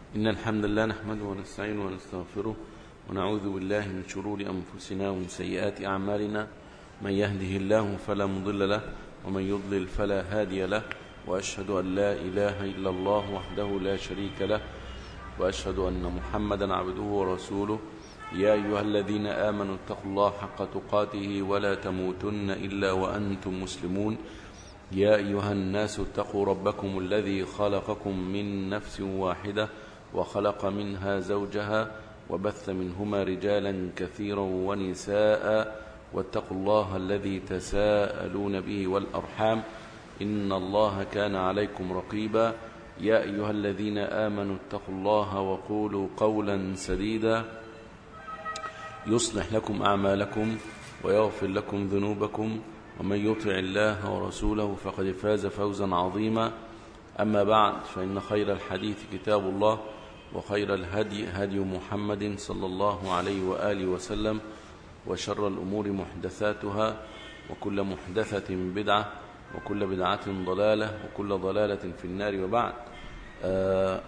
إن الحمد لله نحمده ونستعينه ونستغفره ونعوذ بالله من شرور أنفسنا ومن سيئات أعمالنا من يهده الله فلا مضل له ومن يضلل فلا هادي له وأشهد أن لا إله إلا الله وحده لا شريك له وأشهد أن محمدا عبده ورسوله يا أيها الذين آمنوا اتقوا الله حق تقاته ولا تموتن إلا وأنتم مسلمون يا أيها الناس اتقوا ربكم الذي خلقكم من نفس واحدة وخلق منها زوجها وبث منهما رجالا كثيرا ونساء واتقوا الله الذي تساءلون به والأرحام إن الله كان عليكم رقيبا يا أيها الذين آمنوا اتقوا الله وقولوا قولا سديدا يصلح لكم أعمالكم ويغفر لكم ذنوبكم ومن يطع الله ورسوله فقد فاز فوزا عظيما أما بعد فإن خير الحديث كتاب الله وخير الهدي هدي محمد صلى الله عليه وآله وسلم وشر الأمور محدثاتها وكل محدثة بدعة وكل بدعة ضلالة وكل ضلالة في النار وبعد آه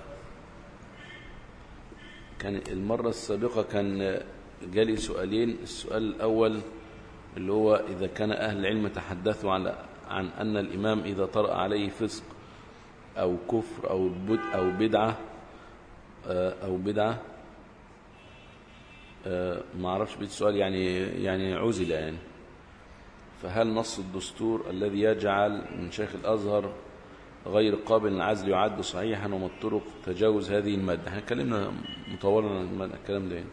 كان المرة السابقة كان جالي سؤالين السؤال الأول اللي هو إذا كان أهل العلم تحدثوا عن, عن أن الإمام إذا طرأ عليه فسق أو كفر أو أو بدعة أو بدعة ما أعرفش بيت السؤال يعني يعني عزل يعني فهل نص الدستور الذي يجعل من شيخ الأزهر غير قابل للعزل يعد صحيحا وما الطرق تجاوز هذه المادة احنا اتكلمنا مطولا عن الكلام ده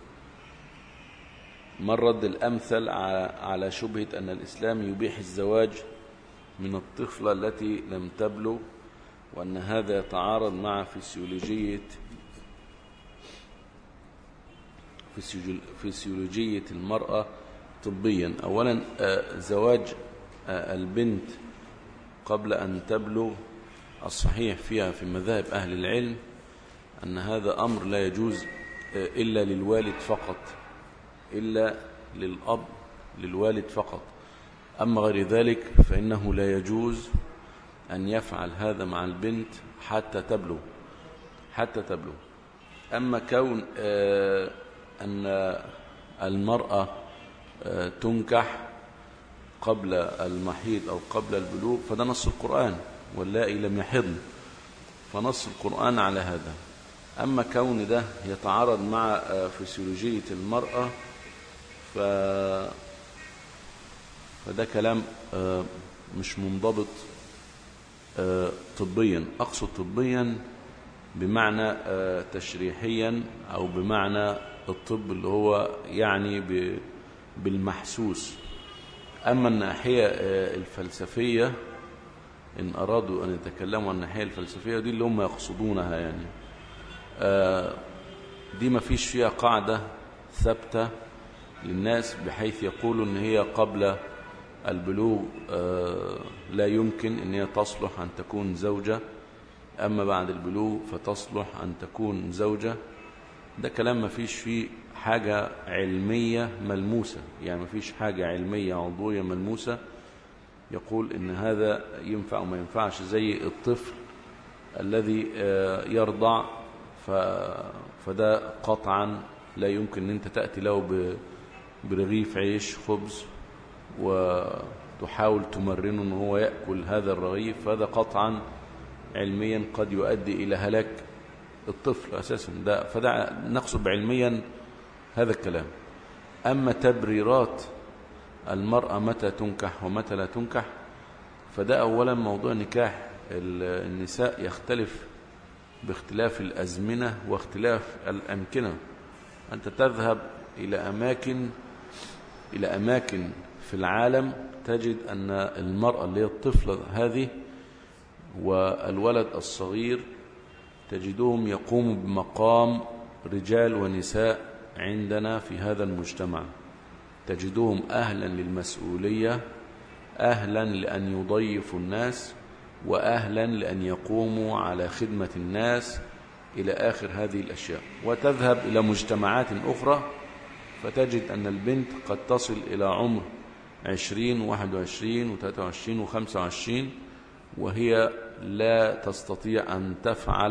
ما الرد الأمثل على شبهة أن الإسلام يبيح الزواج من الطفلة التي لم تبلغ وأن هذا يتعارض مع فسيولوجية فسيولوجية المرأة طبيا أولا زواج البنت قبل أن تبلغ الصحيح فيها في مذاهب أهل العلم أن هذا أمر لا يجوز إلا للوالد فقط إلا للأب للوالد فقط أما غير ذلك فإنه لا يجوز أن يفعل هذا مع البنت حتى تبلغ حتى تبلغ أما كون أن المرأة تنكح قبل المحيض أو قبل البلوغ فده نص القرآن واللائي لم يحضن فنص القرآن على هذا أما كون ده يتعارض مع فسيولوجية المرأة ف... فده كلام مش منضبط طبيا أقصد طبيا بمعنى تشريحيا أو بمعنى الطب اللي هو يعني بالمحسوس أما الناحية الفلسفية إن أرادوا أن يتكلموا عن الناحية الفلسفية دي اللي هم يقصدونها يعني دي ما فيش فيها قاعدة ثابتة للناس بحيث يقولوا ان هي قبل البلوغ لا يمكن ان هي تصلح ان تكون زوجة اما بعد البلوغ فتصلح ان تكون زوجة ده كلام ما فيش فيه حاجة علمية ملموسة يعني ما فيش حاجة علمية عضوية ملموسة يقول ان هذا ينفع وما ينفعش زي الطفل الذي يرضع فده قطعا لا يمكن ان انت تأتي له برغيف عيش خبز وتحاول تمرنه ان هو يأكل هذا الرغيف فهذا قطعا علميا قد يؤدي إلى هلاك الطفل أساسا ده فده نقصد علميا هذا الكلام أما تبريرات المرأة متى تنكح ومتى لا تنكح فده أولا موضوع نكاح النساء يختلف باختلاف الأزمنة واختلاف الأمكنة أنت تذهب إلى أماكن إلى أماكن في العالم تجد أن المرأة اللي هي الطفلة هذه والولد الصغير تجدهم يقوموا بمقام رجال ونساء عندنا في هذا المجتمع تجدهم أهلا للمسؤولية أهلا لأن يضيفوا الناس وأهلا لأن يقوموا على خدمة الناس إلى آخر هذه الأشياء وتذهب إلى مجتمعات أخرى فتجد أن البنت قد تصل إلى عمر عشرين واحد وعشرين وثلاثة وعشرين وخمسة وعشرين وهي لا تستطيع أن تفعل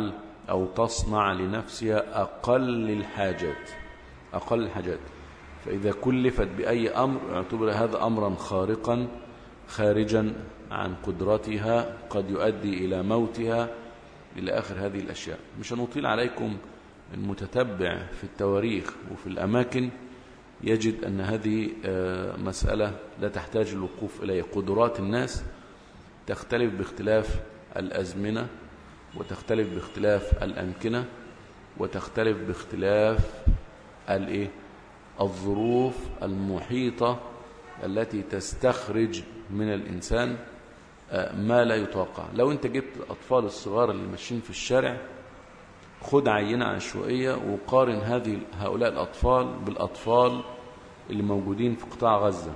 أو تصنع لنفسها أقل الحاجات أقل الحاجات فإذا كلفت بأي أمر اعتبر هذا أمرا خارقا خارجا عن قدرتها قد يؤدي إلى موتها إلى آخر هذه الأشياء مش هنطيل عليكم المتتبع في التواريخ وفي الأماكن يجد أن هذه مسألة لا تحتاج الوقوف إليه قدرات الناس تختلف باختلاف الأزمنة وتختلف باختلاف الأمكنة وتختلف باختلاف الإيه؟ الظروف المحيطة التي تستخرج من الإنسان ما لا يتوقع لو أنت جبت الأطفال الصغار اللي ماشيين في الشارع خد عينة عشوائية وقارن هذه هؤلاء الأطفال بالأطفال اللي موجودين في قطاع غزة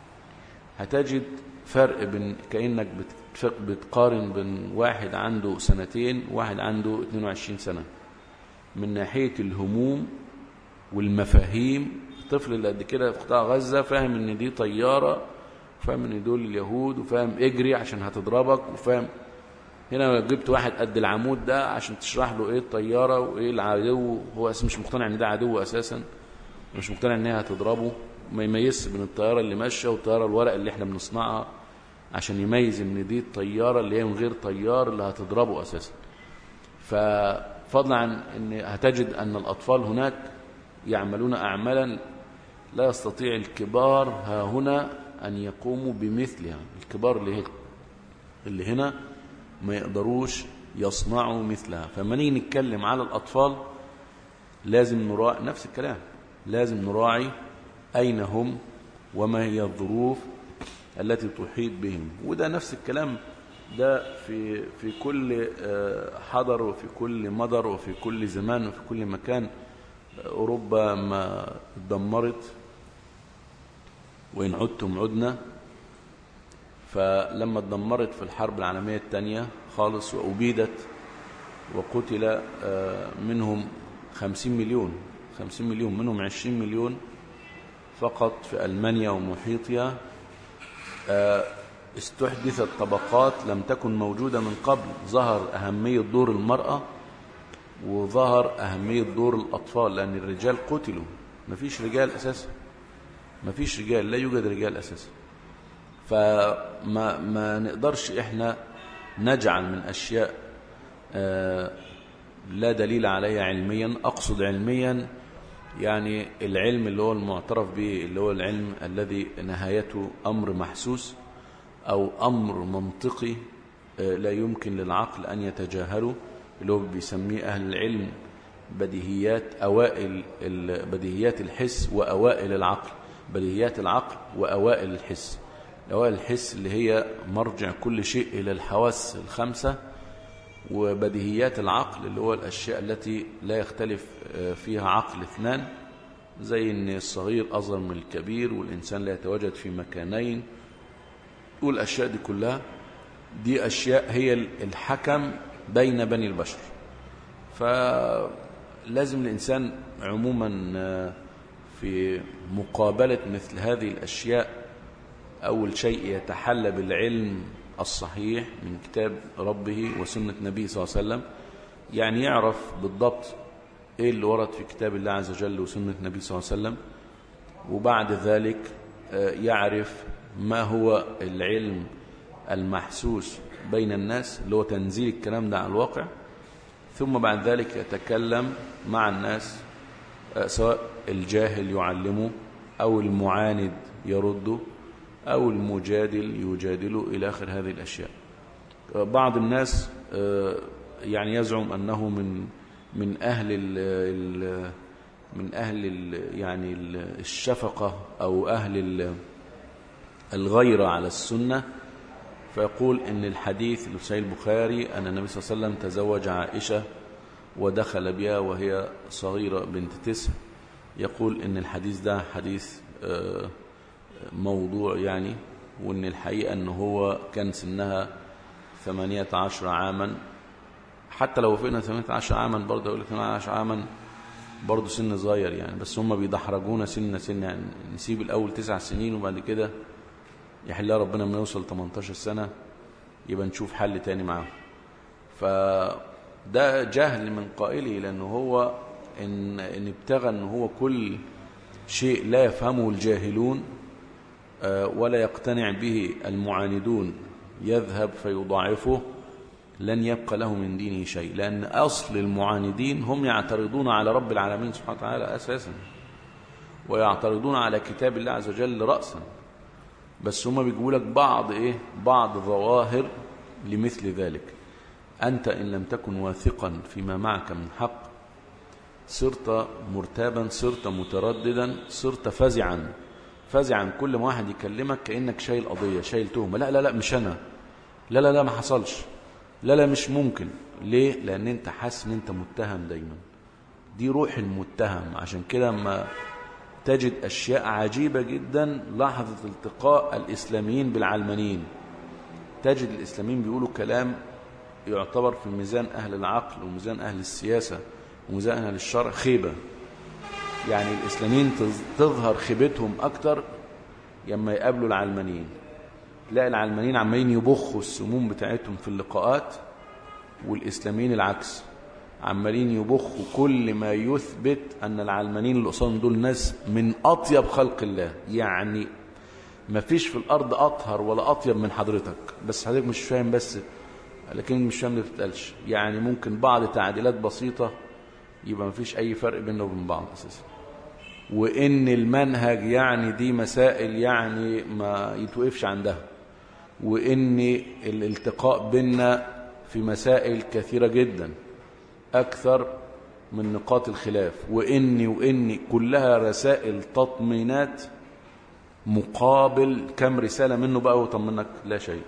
هتجد فرق بين كأنك بتقارن بين واحد عنده سنتين وواحد عنده 22 سنة من ناحية الهموم والمفاهيم الطفل اللي قد كده في قطاع غزة فاهم ان دي طيارة وفاهم ان دول اليهود وفاهم اجري عشان هتضربك وفاهم هنا جبت واحد قد العمود ده عشان تشرح له ايه الطيارة وايه العدو هو مش مقتنع ان ده عدو اساسا مش مقتنع ان هي هتضربه ما يميزش بين الطيارة اللي ماشية والطيارة الورق اللي احنا بنصنعها عشان يميز ان دي الطيارة اللي هي من غير طيار اللي هتضربه اساسا ففضلا عن ان هتجد ان الاطفال هناك يعملون اعمالا لا يستطيع الكبار ها هنا ان يقوموا بمثلها الكبار اللي هنا اللي هنا ما يقدروش يصنعوا مثلها فلما نيجي نتكلم على الأطفال لازم نراعي نفس الكلام لازم نراعي أين هم وما هي الظروف التي تحيط بهم وده نفس الكلام ده في في كل حضر وفي كل مدر وفي كل زمان وفي كل مكان أوروبا ما اتدمرت وإن عدتم عدنا فلما اتدمرت في الحرب العالمية الثانية خالص وأبيدت وقتل منهم خمسين مليون خمسين مليون منهم عشرين مليون فقط في ألمانيا ومحيطها استحدثت طبقات لم تكن موجودة من قبل ظهر أهمية دور المرأة وظهر أهمية دور الأطفال لأن الرجال قتلوا مفيش رجال أساسا مفيش رجال لا يوجد رجال أساسا فما ما نقدرش احنا نجعل من اشياء لا دليل عليها علميا اقصد علميا يعني العلم اللي هو المعترف به اللي هو العلم الذي نهايته امر محسوس او امر منطقي لا يمكن للعقل ان يتجاهله اللي هو بيسميه اهل العلم بديهيات اوائل بديهيات الحس واوائل العقل بديهيات العقل واوائل الحس أوائل الحس اللي هي مرجع كل شيء إلى الحواس الخمسة وبديهيات العقل اللي هو الأشياء التي لا يختلف فيها عقل اثنان زي أن الصغير أصغر من الكبير والإنسان لا يتواجد في مكانين والأشياء دي كلها دي أشياء هي الحكم بين بني البشر فلازم الإنسان عموما في مقابلة مثل هذه الأشياء أول شيء يتحلى بالعلم الصحيح من كتاب ربه وسنة نبيه صلى الله عليه وسلم يعني يعرف بالضبط إيه اللي ورد في كتاب الله عز وجل وسنة نبيه صلى الله عليه وسلم وبعد ذلك يعرف ما هو العلم المحسوس بين الناس اللي هو تنزيل الكلام ده على الواقع ثم بعد ذلك يتكلم مع الناس سواء الجاهل يعلمه أو المعاند يرده أو المجادل يجادله إلى آخر هذه الأشياء بعض الناس يعني يزعم أنه من من أهل ال من أهل ال يعني الشفقة أو أهل الغيرة على السنة فيقول إن الحديث اللي في صحيح البخاري أن النبي صلى الله عليه وسلم تزوج عائشة ودخل بها وهي صغيرة بنت تسع يقول إن الحديث ده حديث موضوع يعني وإن الحقيقة أنه هو كان سنها ثمانية عشر عاما حتى لو وفقنا ثمانية عشر عاما برضه يقول لك ثمانية عشر عاما برضه سن صغير يعني بس هم بيدحرجونا سن سن يعني نسيب الأول تسع سنين وبعد كده يحلها ربنا من يوصل 18 سنة يبقى نشوف حل تاني معاهم ده جهل من قائله لأنه هو إن, إن ابتغى أنه هو كل شيء لا يفهمه الجاهلون ولا يقتنع به المعاندون يذهب فيضاعفه لن يبقى له من دينه شيء لأن أصل المعاندين هم يعترضون على رب العالمين سبحانه وتعالى أساسا ويعترضون على كتاب الله عز وجل رأسا بس هم بيجيبوا لك بعض إيه بعض ظواهر لمثل ذلك أنت إن لم تكن واثقا فيما معك من حق صرت مرتابا صرت مترددا صرت فزعا فزعا كل ما واحد يكلمك كأنك شايل قضية شايل تهمة لا لا لا مش أنا لا لا لا ما حصلش لا لا مش ممكن ليه لأن أنت حاسس أن أنت متهم دايما دي روح المتهم عشان كده ما تجد أشياء عجيبة جدا لحظة التقاء الإسلاميين بالعلمانيين تجد الإسلاميين بيقولوا كلام يعتبر في ميزان أهل العقل وميزان أهل السياسة وميزان أهل الشرع خيبة يعني الإسلاميين تظهر خيبتهم أكتر لما يقابلوا العلمانيين تلاقي العلمانيين عمالين يبخوا السموم بتاعتهم في اللقاءات والإسلاميين العكس عمالين يبخوا كل ما يثبت أن العلمانيين اللي قصادهم دول ناس من أطيب خلق الله يعني ما فيش في الأرض أطهر ولا أطيب من حضرتك بس حضرتك مش فاهم بس لكن مش فاهم ما بتتقالش يعني ممكن بعض تعديلات بسيطة يبقى ما فيش أي فرق بيننا وبين بعض أساسا وإن المنهج يعني دي مسائل يعني ما يتوقفش عندها وإن الالتقاء بيننا في مسائل كثيرة جدا أكثر من نقاط الخلاف وإني وإني كلها رسائل تطمينات مقابل كم رسالة منه بقى وطمنك لا شيء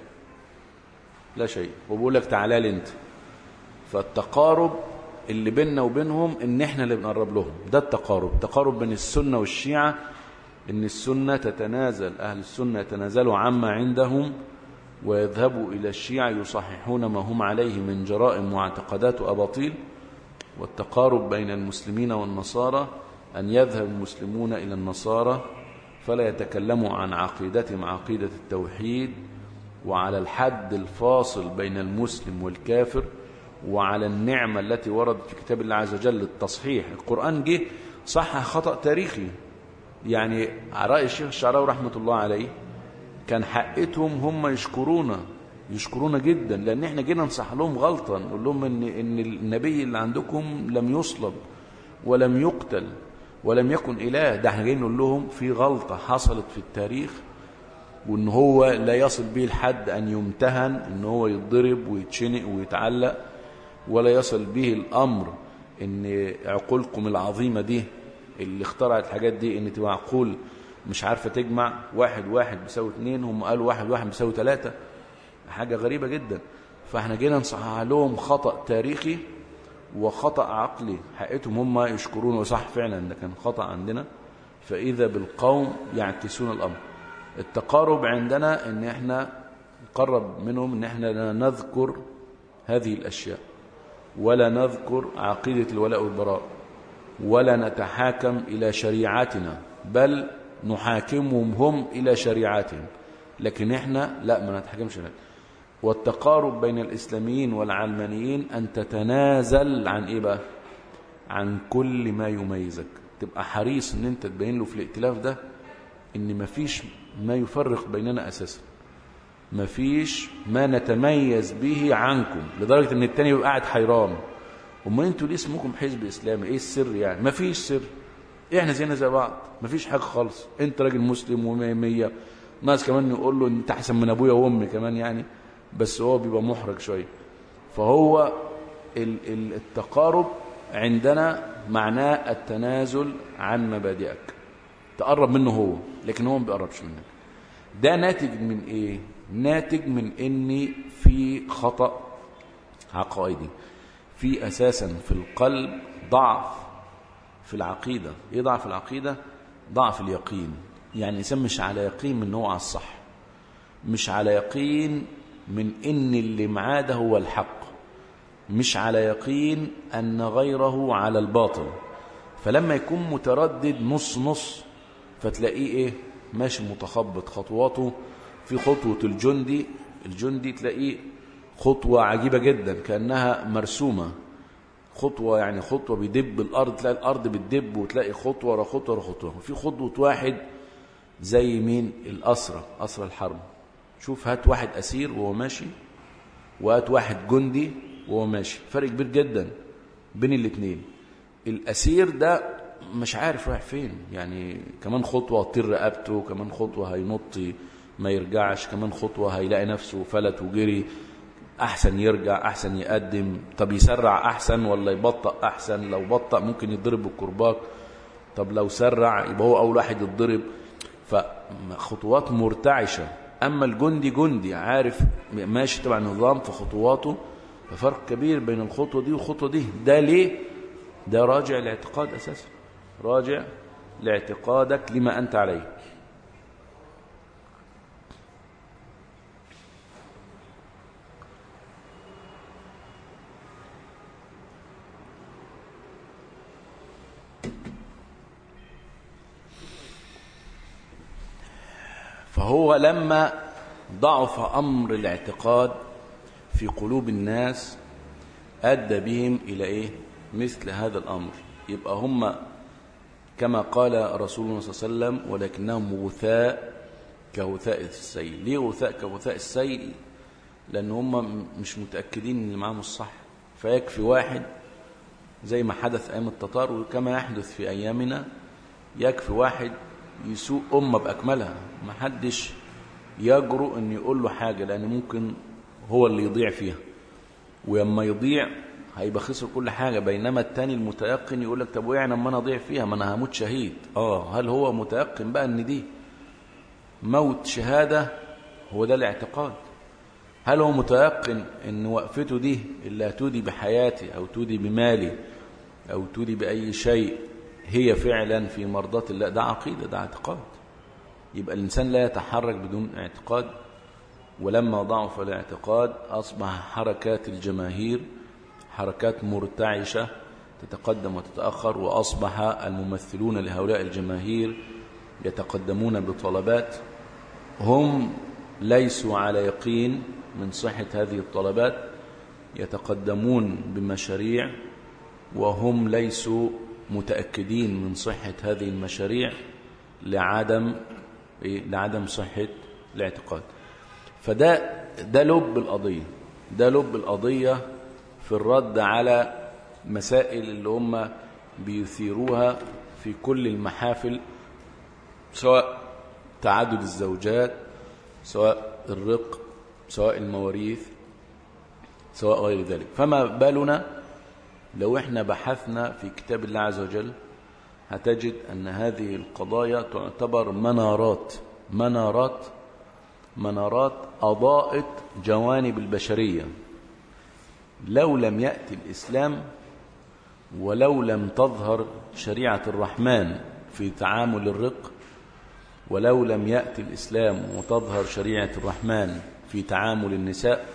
لا شيء وبقول لك تعالى لي انت فالتقارب اللي بيننا وبينهم ان احنا اللي بنقرب لهم ده التقارب التقارب بين السنة والشيعة ان السنة تتنازل اهل السنة يتنازلوا عما عندهم ويذهبوا الى الشيعة يصححون ما هم عليه من جرائم واعتقادات واباطيل والتقارب بين المسلمين والنصارى ان يذهب المسلمون الى النصارى فلا يتكلموا عن عقيدتهم عقيدة التوحيد وعلى الحد الفاصل بين المسلم والكافر وعلى النعمة التي وردت في كتاب الله عز وجل التصحيح القرآن جه صح خطأ تاريخي يعني على رأي الشيخ الشعراوي رحمة الله عليه كان حقتهم هم يشكرونا يشكرونا جدا لأن احنا جينا نصح لهم غلطة نقول لهم إن, إن النبي اللي عندكم لم يصلب ولم يقتل ولم يكن إله ده احنا جايين نقول لهم في غلطة حصلت في التاريخ وان هو لا يصل به الحد ان يمتهن ان هو يتضرب ويتشنق ويتعلق ولا يصل به الامر ان عقولكم العظيمة دي اللي اخترعت الحاجات دي ان تبقى عقول مش عارفة تجمع واحد واحد بيساوي اتنين هم قالوا واحد واحد بيساوي تلاتة حاجة غريبة جدا فاحنا جينا نصحح لهم خطأ تاريخي وخطأ عقلي حقيقتهم هم يشكرون وصح فعلا ده كان خطأ عندنا فإذا بالقوم يعكسون الأمر التقارب عندنا ان احنا نقرب منهم ان احنا لا نذكر هذه الاشياء ولا نذكر عقيدة الولاء والبراء ولا نتحاكم الى شريعتنا بل نحاكمهم هم الى شريعتهم لكن احنا لا ما نتحاكمش لك والتقارب بين الاسلاميين والعلمانيين ان تتنازل عن ايه بقى عن كل ما يميزك تبقى حريص ان انت تبين له في الائتلاف ده ان مفيش ما يفرق بيننا أساسا مفيش ما نتميز به عنكم لدرجة ان التاني يبقى قاعد حيران وما انتوا ليه اسمكم حزب اسلامي ايه السر يعني مفيش سر احنا زينا زي بعض مفيش حاجة خالص انت راجل مسلم ومية مية ناس كمان يقول له انت احسن من ابويا وامي كمان يعني بس هو بيبقى محرج شوية فهو التقارب عندنا معناه التنازل عن مبادئك تقرب منه هو لكن هو ما بيقربش منك ده ناتج من ايه ناتج من اني في خطأ عقائدي في اساسا في القلب ضعف في العقيدة ايه ضعف العقيدة ضعف اليقين يعني الانسان مش على يقين من هو على الصح مش على يقين من ان اللي معاه ده هو الحق مش على يقين ان غيره على الباطل فلما يكون متردد نص نص فتلاقيه ايه ماشي متخبط خطواته في خطوة الجندي الجندي تلاقيه خطوة عجيبة جدا كأنها مرسومة خطوة يعني خطوة بيدب الأرض تلاقي الأرض بتدب وتلاقي خطوة ورا خطوة ورا خطوة وفي خطوة واحد زي مين الأسرة أسرة الحرب شوف هات واحد أسير وهو ماشي وهات واحد جندي وهو ماشي فرق كبير جدا بين الاثنين الأسير ده مش عارف رايح فين يعني كمان خطوة طير رقبته كمان خطوة هينط ما يرجعش كمان خطوة هيلاقي نفسه فلت وجري أحسن يرجع أحسن يقدم طب يسرع أحسن ولا يبطأ أحسن لو بطأ ممكن يضرب بالكرباج طب لو سرع يبقى هو أول واحد يتضرب فخطوات مرتعشة أما الجندي جندي عارف ماشي تبع النظام في خطواته ففرق كبير بين الخطوة دي والخطوة دي ده ليه؟ ده راجع الاعتقاد أساسا راجع لاعتقادك لما أنت عليه فهو لما ضعف أمر الاعتقاد في قلوب الناس أدى بهم إلى إيه مثل هذا الأمر يبقى هم كما قال رسول الله صلى الله عليه وسلم ولكنهم غثاء كغثاء السيل ليه غثاء كغثاء السيل لأن هم مش متأكدين ان اللي معاهم الصح فيكفي واحد زي ما حدث أيام التتار وكما يحدث في أيامنا يكفي واحد يسوق أمة بأكملها ما حدش يجرؤ أن يقول له حاجة لأن ممكن هو اللي يضيع فيها ولما يضيع هيبقى خسر كل حاجة بينما التاني المتيقن يقول لك طب ويعني اما انا اضيع فيها ما انا هموت شهيد اه هل هو متيقن بقى ان دي موت شهادة هو ده الاعتقاد هل هو متيقن ان وقفته دي اللي هتودي بحياتي او تودي بمالي او تودي بأي شيء هي فعلا في مرضات الله ده عقيدة ده اعتقاد يبقى الإنسان لا يتحرك بدون اعتقاد ولما ضعف الاعتقاد أصبح حركات الجماهير حركات مرتعشة تتقدم وتتأخر وأصبح الممثلون لهؤلاء الجماهير يتقدمون بطلبات هم ليسوا على يقين من صحة هذه الطلبات يتقدمون بمشاريع وهم ليسوا متأكدين من صحة هذه المشاريع لعدم لعدم صحة الاعتقاد فده ده لب القضية ده لب القضية في الرد على مسائل اللي هم بيثيروها في كل المحافل سواء تعدد الزوجات سواء الرق سواء المواريث سواء غير ذلك فما بالنا لو احنا بحثنا في كتاب الله عز وجل هتجد أن هذه القضايا تعتبر منارات منارات منارات أضاءت جوانب البشرية لو لم يأتي الإسلام ولو لم تظهر شريعة الرحمن في تعامل الرق ولو لم يأتي الإسلام وتظهر شريعة الرحمن في تعامل النساء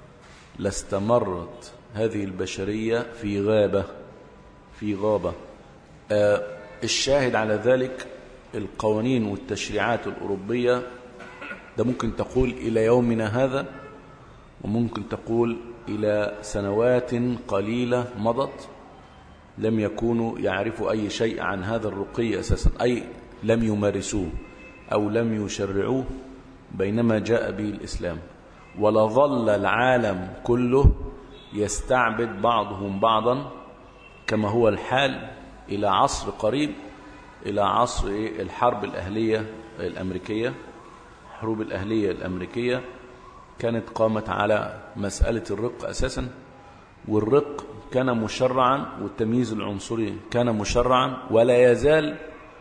لاستمرت هذه البشرية في غابة في غابة آه الشاهد على ذلك القوانين والتشريعات الأوروبية ده ممكن تقول إلى يومنا هذا وممكن تقول إلى سنوات قليلة مضت لم يكونوا يعرفوا أي شيء عن هذا الرقي أساسا أي لم يمارسوه أو لم يشرعوه بينما جاء به الإسلام ولظل العالم كله يستعبد بعضهم بعضا كما هو الحال إلى عصر قريب إلى عصر الحرب الأهلية الأمريكية الحروب الأهلية الأمريكية كانت قامت على مسألة الرق أساسا والرق كان مشرعا والتمييز العنصري كان مشرعا ولا يزال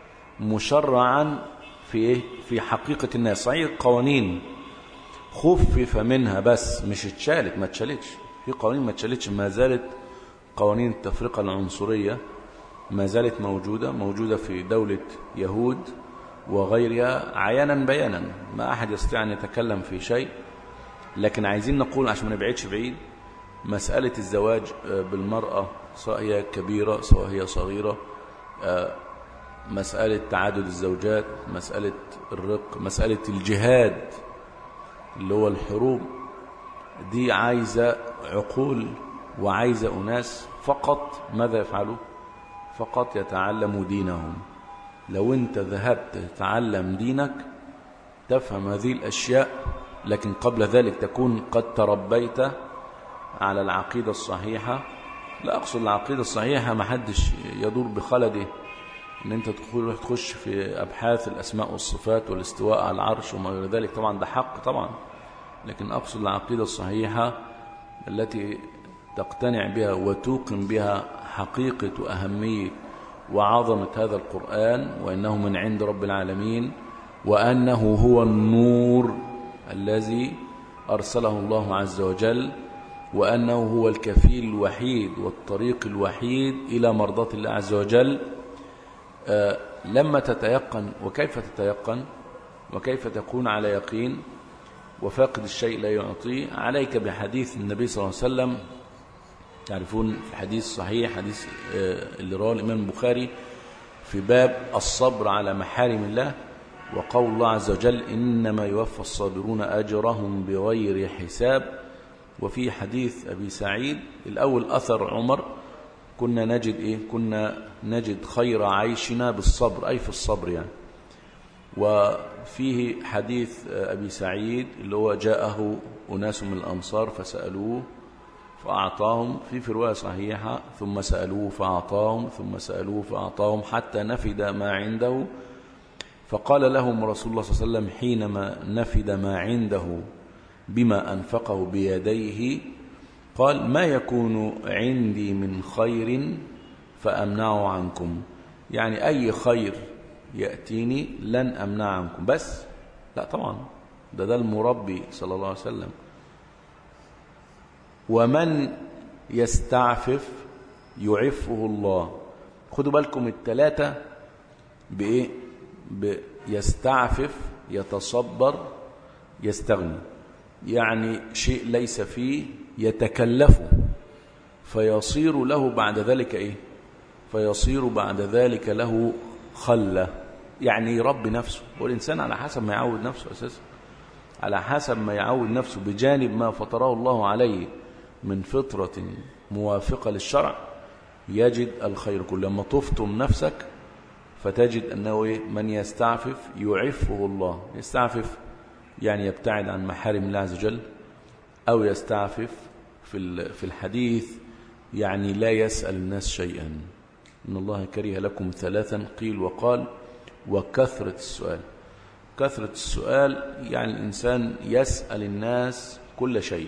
مشرعا في إيه؟ في حقيقة الناس صحيح قوانين خفف منها بس مش اتشالت ما اتشالتش في قوانين ما اتشالتش ما زالت قوانين التفرقة العنصرية ما زالت موجودة موجودة في دولة يهود وغيرها عيانا بيانا ما أحد يستطيع أن يتكلم في شيء لكن عايزين نقول عشان ما نبعدش بعيد مسألة الزواج بالمرأة سواء هي كبيرة سواء هي صغيرة مسألة تعدد الزوجات مسألة الرق مسألة الجهاد اللي هو الحروب دي عايزة عقول وعايزة أناس فقط ماذا يفعلوا فقط يتعلموا دينهم لو انت ذهبت تتعلم دينك تفهم هذه الأشياء لكن قبل ذلك تكون قد تربيت على العقيدة الصحيحة لا أقصد العقيدة الصحيحة ما حدش يدور بخلده ان انت تدخل تخش في ابحاث الاسماء والصفات والاستواء على العرش وما غير ذلك طبعا ده حق طبعا لكن اقصد العقيده الصحيحه التي تقتنع بها وتوقن بها حقيقه واهميه وعظمه هذا القران وانه من عند رب العالمين وانه هو النور الذي ارسله الله عز وجل وانه هو الكفيل الوحيد والطريق الوحيد الى مرضاه الله عز وجل آه، لما تتيقن وكيف تتيقن وكيف تكون على يقين وفاقد الشيء لا يعطيه عليك بحديث النبي صلى الله عليه وسلم تعرفون في الحديث الصحيح حديث آه، اللي رواه الإمام البخاري في باب الصبر على محارم الله وقول الله عز وجل إنما يوفى الصابرون أجرهم بغير حساب وفي حديث أبي سعيد الأول أثر عمر كنا نجد إيه كنا نجد خير عيشنا بالصبر أي في الصبر يعني وفيه حديث أبي سعيد اللي هو جاءه أناس من الأنصار فسألوه فأعطاهم في في رواية صحيحة ثم سألوه فأعطاهم ثم سألوه فأعطاهم حتى نفد ما عنده فقال لهم رسول الله صلى الله عليه وسلم حينما نفد ما عنده بما أنفقه بيديه قال ما يكون عندي من خير فأمنعه عنكم يعني أي خير يأتيني لن أمنع عنكم بس لا طبعا ده ده المربي صلى الله عليه وسلم ومن يستعفف يعفه الله خدوا بالكم الثلاثة بإيه يستعفف يتصبر يستغني يعني شيء ليس فيه يتكلفه فيصير له بعد ذلك إيه فيصير بعد ذلك له خلة يعني يربي نفسه والإنسان على حسب ما يعود نفسه أساسا على حسب ما يعود نفسه بجانب ما فطره الله عليه من فطرة موافقة للشرع يجد الخير كل لما تفطم نفسك فتجد أنه إيه؟ من يستعفف يعفه الله يستعفف يعني يبتعد عن محارم الله عز وجل أو يستعفف في في الحديث يعني لا يسأل الناس شيئا إن الله كره لكم ثلاثا قيل وقال وكثرة السؤال كثرة السؤال يعني الإنسان يسأل الناس كل شيء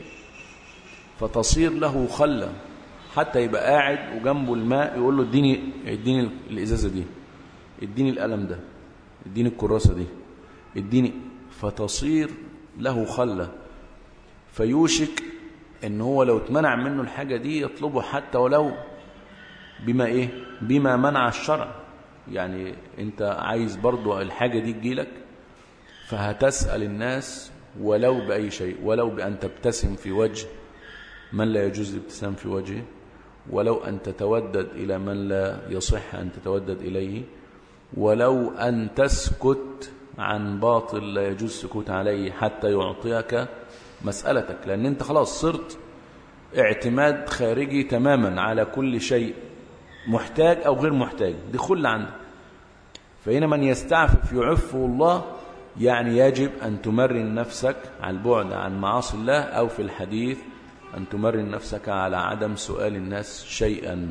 فتصير له خلة حتى يبقى قاعد وجنبه الماء يقول له اديني اديني الإزازة دي اديني القلم ده اديني الكراسة دي اديني فتصير له خلة فيوشك ان هو لو اتمنع منه الحاجة دي يطلبه حتى ولو بما ايه بما منع الشرع يعني انت عايز برضو الحاجة دي تجيلك فهتسأل الناس ولو بأي شيء ولو بأن تبتسم في وجه من لا يجوز الابتسام في وجهه ولو أن تتودد إلى من لا يصح أن تتودد إليه ولو أن تسكت عن باطل لا يجوز السكوت عليه حتى يعطيك مسألتك لأن أنت خلاص صرت اعتماد خارجي تماما على كل شيء محتاج أو غير محتاج دي خل عندك فهنا من يستعفف يعفه الله يعني يجب أن تمرن نفسك على البعد عن معاصي الله أو في الحديث أن تمرن نفسك على عدم سؤال الناس شيئا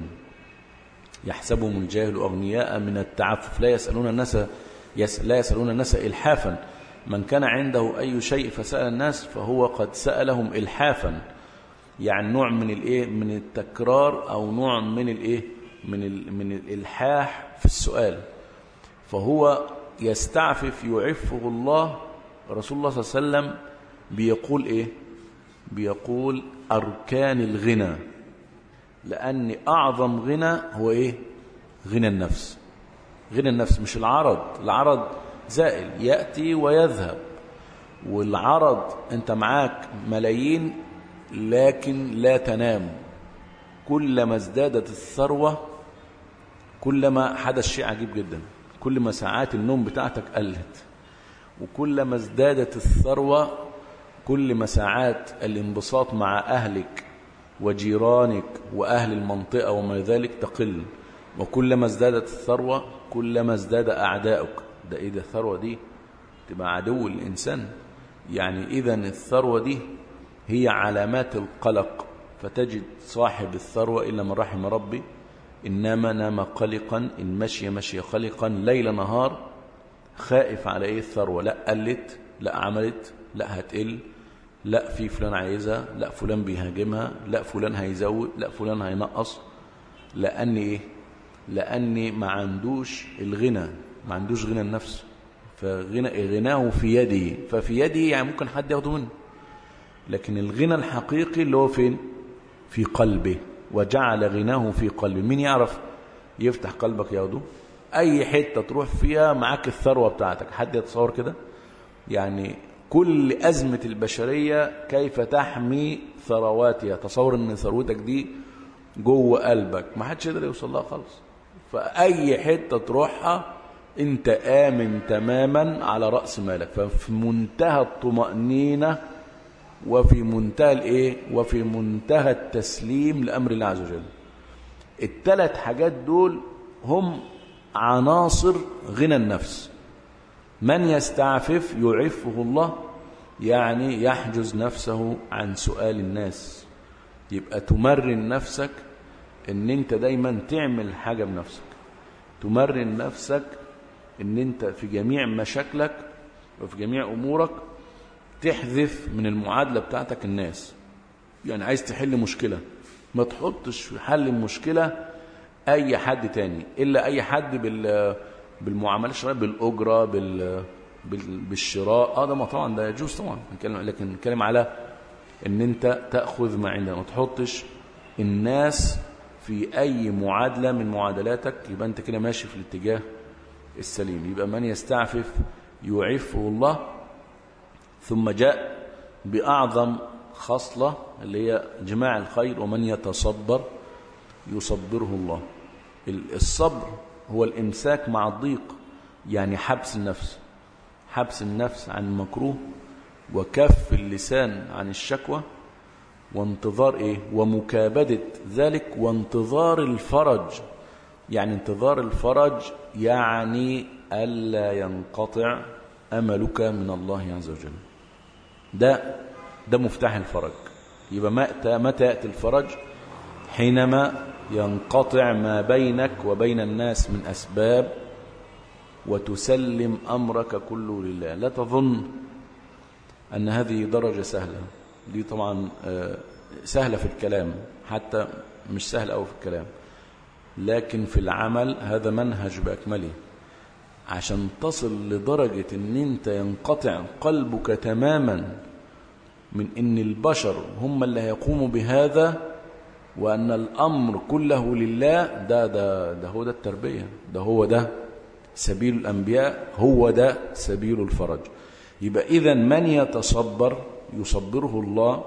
يحسبهم الجاهل أغنياء من التعفف لا يسألون الناس لا يسألون الناس إلحافا من كان عنده أي شيء فسأل الناس فهو قد سألهم إلحافا يعني نوع من الايه من التكرار او نوع من الايه من ال من الالحاح في السؤال فهو يستعفف يعفه الله رسول الله صلى الله عليه وسلم بيقول ايه بيقول اركان الغنى لان اعظم غنى هو ايه غنى النفس غنى النفس مش العرض العرض زائل ياتي ويذهب والعرض انت معاك ملايين لكن لا تنام كلما ازدادت الثروة كلما حدث شيء عجيب جدا كل ما ساعات النوم بتاعتك قلت وكلما ازدادت الثروة كل ما ساعات الانبساط مع أهلك وجيرانك وأهل المنطقة وما ذلك تقل وكلما ازدادت الثروة كلما ازداد أعداؤك ده إيه ده الثروة دي تبقى عدو الإنسان يعني إذا الثروة دي هي علامات القلق فتجد صاحب الثروة إلا من رحم ربي إنما نام قلقا إن مشي مشي قلقا ليل نهار خائف على إيه الثروة لا قلت لا عملت لا هتقل لا في فلان عايزها لا فلان بيهاجمها لا فلان هيزود لا فلان هينقص لأن إيه لأن ما عندوش الغنى ما عندوش غنى النفس فغنى غناه في يده ففي يده يعني ممكن حد ياخده منه لكن الغنى الحقيقي اللي هو فين في قلبه وجعل غناه في قلبه مين يعرف يفتح قلبك ياخده اي حته تروح فيها معاك الثروه بتاعتك حد يتصور كده يعني كل ازمه البشريه كيف تحمي ثرواتها تصور ان ثروتك دي جوه قلبك ما حدش يقدر يوصل لها خالص فاي حته تروحها انت امن تماما على راس مالك ففي منتهى الطمانينه وفي منتهى الايه وفي منتهى التسليم لامر الله عز وجل الثلاث حاجات دول هم عناصر غنى النفس من يستعفف يعفه الله يعني يحجز نفسه عن سؤال الناس يبقى تمرن نفسك ان انت دايما تعمل حاجة بنفسك تمرن نفسك ان انت في جميع مشاكلك وفي جميع امورك تحذف من المعادلة بتاعتك الناس يعني عايز تحل مشكلة ما تحطش في حل المشكلة اي حد تاني الا اي حد بال بالمعاملات الشرعيه بالاجره بال بالشراء اه ده ما طبعا ده يجوز طبعا نتكلم لكن نتكلم على ان انت تاخذ ما عندنا ما تحطش الناس في اي معادله من معادلاتك يبقى انت كده ماشي في الاتجاه السليم يبقى من يستعفف يعفه الله ثم جاء باعظم خصله اللي هي جماع الخير ومن يتصبر يصبره الله الصبر هو الإمساك مع الضيق يعني حبس النفس حبس النفس عن المكروه وكف اللسان عن الشكوى وانتظار إيه ومكابدة ذلك وانتظار الفرج يعني انتظار الفرج يعني ألا ينقطع أملك من الله عز وجل ده ده مفتاح الفرج يبقى متى متى يأتي الفرج حينما ينقطع ما بينك وبين الناس من أسباب وتسلم أمرك كله لله لا تظن أن هذه درجة سهلة دي طبعا سهلة في الكلام حتى مش سهل أو في الكلام لكن في العمل هذا منهج بأكمله عشان تصل لدرجة ان انت ينقطع قلبك تماما من ان البشر هم اللي هيقوموا بهذا وأن الأمر كله لله ده ده ده هو ده التربية ده هو ده سبيل الأنبياء هو ده سبيل الفرج يبقى إذا من يتصبر يصبره الله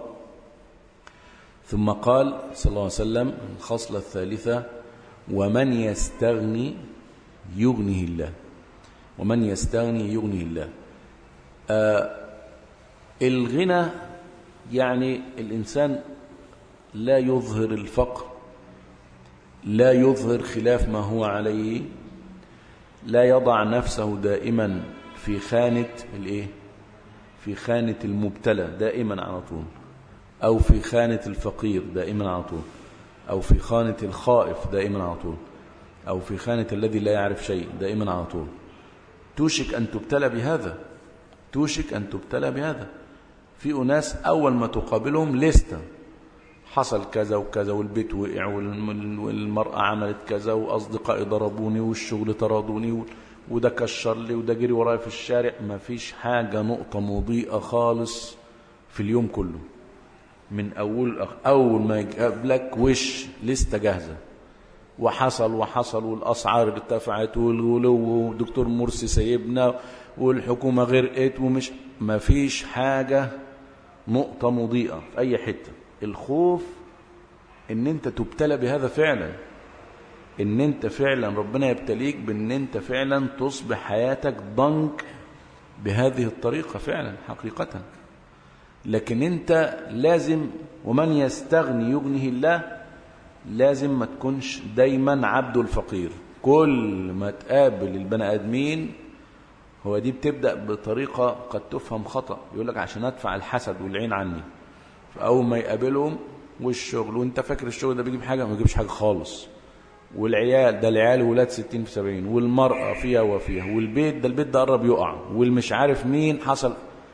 ثم قال صلى الله عليه وسلم الخصلة الثالثة ومن يستغني يغنيه الله ومن يستغني يغنيه الله آه الغنى يعني الإنسان لا يظهر الفقر لا يظهر خلاف ما هو عليه لا يضع نفسه دائما في خانة الايه في خانة المبتلى دائما على طول أو في خانة الفقير دائما على طول أو في خانة الخائف دائما على طول أو في خانة الذي لا يعرف شيء دائما على طول توشك أن تبتلى بهذا توشك أن تبتلى بهذا في أناس أول ما تقابلهم لستة حصل كذا وكذا والبيت وقع والمرأة عملت كذا وأصدقائي ضربوني والشغل طردوني وده كشر لي وده جري ورايا في الشارع ما فيش حاجة نقطة مضيئة خالص في اليوم كله من أول أول ما يقابلك وش لسه جاهزة وحصل وحصل والأسعار ارتفعت والغلو ودكتور مرسي سيبنا والحكومة غرقت ومش ما فيش حاجة نقطة مضيئة في أي حتة الخوف ان انت تبتلى بهذا فعلا ان انت فعلا ربنا يبتليك بان انت فعلا تصبح حياتك ضنك بهذه الطريقة فعلا حقيقة لكن انت لازم ومن يستغني يغنيه الله لازم ما تكونش دايما عبد الفقير كل ما تقابل البني ادمين هو دي بتبدا بطريقه قد تفهم خطا يقول لك عشان ادفع الحسد والعين عني فاول ما يقابلهم والشغل وانت فاكر الشغل ده بيجيب حاجه ما بيجيبش حاجه خالص والعيال ده العيال ولاد 60 في 70 والمرأة فيها وفيها والبيت ده البيت ده قرب يقع والمش عارف مين حصل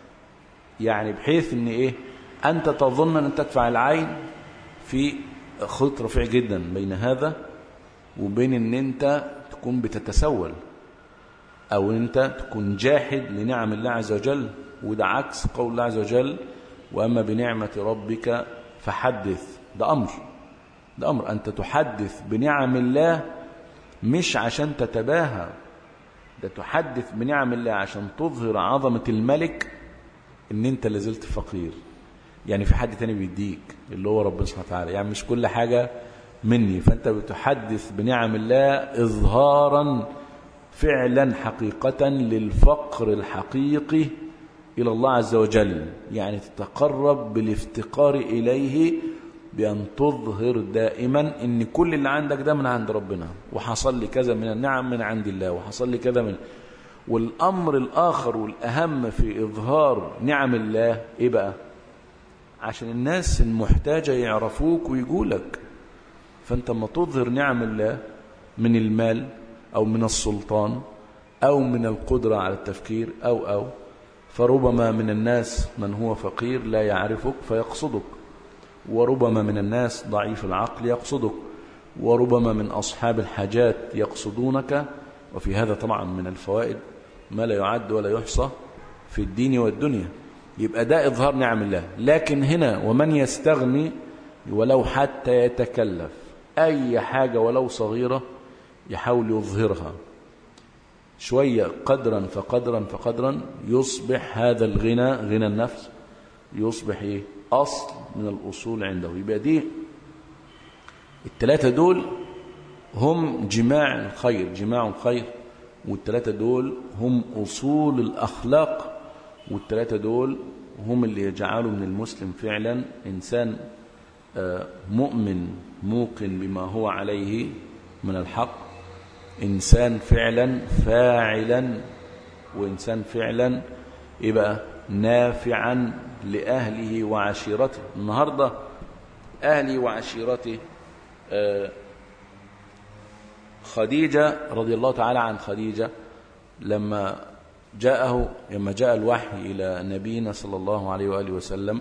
يعني بحيث ان ايه انت تظن ان تدفع العين في خط رفيع جدا بين هذا وبين ان انت تكون بتتسول او ان انت تكون جاحد لنعم الله عز وجل وده عكس قول الله عز وجل واما بنعمة ربك فحدث ده امر ده أمر أنت تحدث بنعم الله مش عشان تتباهى ده تحدث بنعم الله عشان تظهر عظمة الملك ان انت لازلت فقير يعني في حد تاني بيديك اللي هو ربنا سبحانه وتعالى يعني مش كل حاجة مني فانت بتحدث بنعم الله اظهارا فعلا حقيقة للفقر الحقيقي إلى الله عز وجل يعني تتقرب بالافتقار إليه بأن تظهر دائما ان كل اللي عندك ده من عند ربنا وحصل لي كذا من النعم من عند الله وحصل لي كذا من والأمر الآخر والأهم في إظهار نعم الله إيه بقى عشان الناس المحتاجة يعرفوك ويقولك فأنت ما تظهر نعم الله من المال أو من السلطان أو من القدرة على التفكير أو أو فربما من الناس من هو فقير لا يعرفك فيقصدك وربما من الناس ضعيف العقل يقصدك وربما من أصحاب الحاجات يقصدونك وفي هذا طبعا من الفوائد ما لا يعد ولا يحصى في الدين والدنيا يبقى ده إظهار نعم الله لكن هنا ومن يستغني ولو حتى يتكلف أي حاجة ولو صغيرة يحاول يظهرها شوية قدرا فقدرا فقدرا يصبح هذا الغنى غنى النفس يصبح إيه أصل من الأصول عنده يبقى دي الثلاثة دول هم جماع الخير جماع الخير والثلاثة دول هم أصول الأخلاق والثلاثة دول هم اللي يجعلوا من المسلم فعلا إنسان مؤمن موقن بما هو عليه من الحق إنسان فعلا فاعلا وإنسان فعلا يبقى نافعا لأهله وعشيرته النهاردة أهلي وعشيرته خديجة رضي الله تعالى عن خديجة لما جاءه لما جاء الوحي إلى نبينا صلى الله عليه وآله وسلم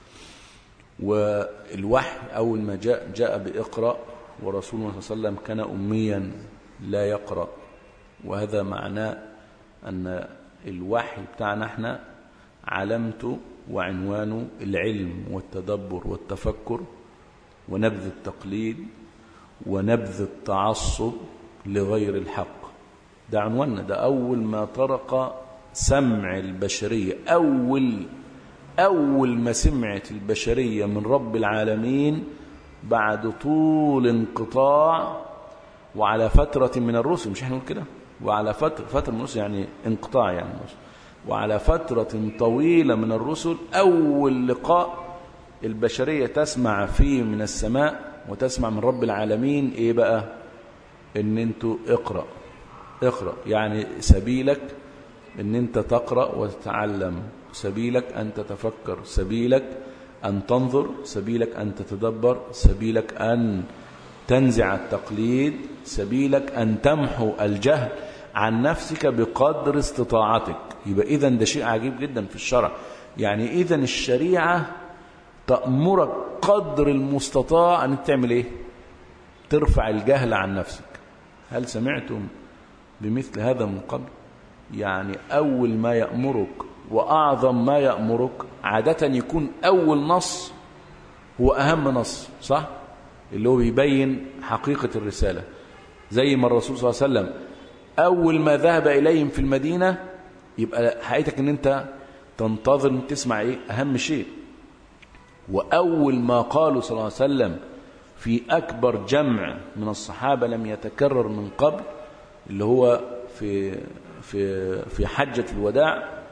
والوحي أول ما جاء جاء بإقرأ ورسولنا صلى الله عليه وسلم كان أميا لا يقرأ وهذا معناه أن الوحي بتاعنا احنا علامته وعنوانه العلم والتدبر والتفكر ونبذ التقليد ونبذ التعصب لغير الحق ده عنواننا ده أول ما طرق سمع البشرية أول أول ما سمعت البشرية من رب العالمين بعد طول انقطاع وعلى فترة من الرسل مش احنا نقول كده وعلى فترة فترة من الرسل يعني انقطاع يعني الرسل وعلى فترة طويلة من الرسل أول لقاء البشرية تسمع فيه من السماء وتسمع من رب العالمين إيه بقى إن أنتوا اقرأ اقرأ يعني سبيلك إن أنت تقرأ وتتعلم سبيلك أن تتفكر سبيلك أن تنظر سبيلك أن تتدبر سبيلك أن تنزع التقليد سبيلك أن تمحو الجهل عن نفسك بقدر استطاعتك يبقى إذا ده شيء عجيب جدا في الشرع يعني إذا الشريعة تأمرك قدر المستطاع أن تعمل إيه ترفع الجهل عن نفسك هل سمعتم بمثل هذا من قبل يعني أول ما يأمرك وأعظم ما يأمرك عادة يكون أول نص هو أهم نص صح اللي هو بيبين حقيقة الرسالة زي ما الرسول صلى الله عليه وسلم أول ما ذهب إليهم في المدينة يبقى حقيقتك أن أنت تنتظر أن تسمع إيه أهم شيء وأول ما قالوا صلى الله عليه وسلم في أكبر جمع من الصحابة لم يتكرر من قبل اللي هو في في في حجة الوداع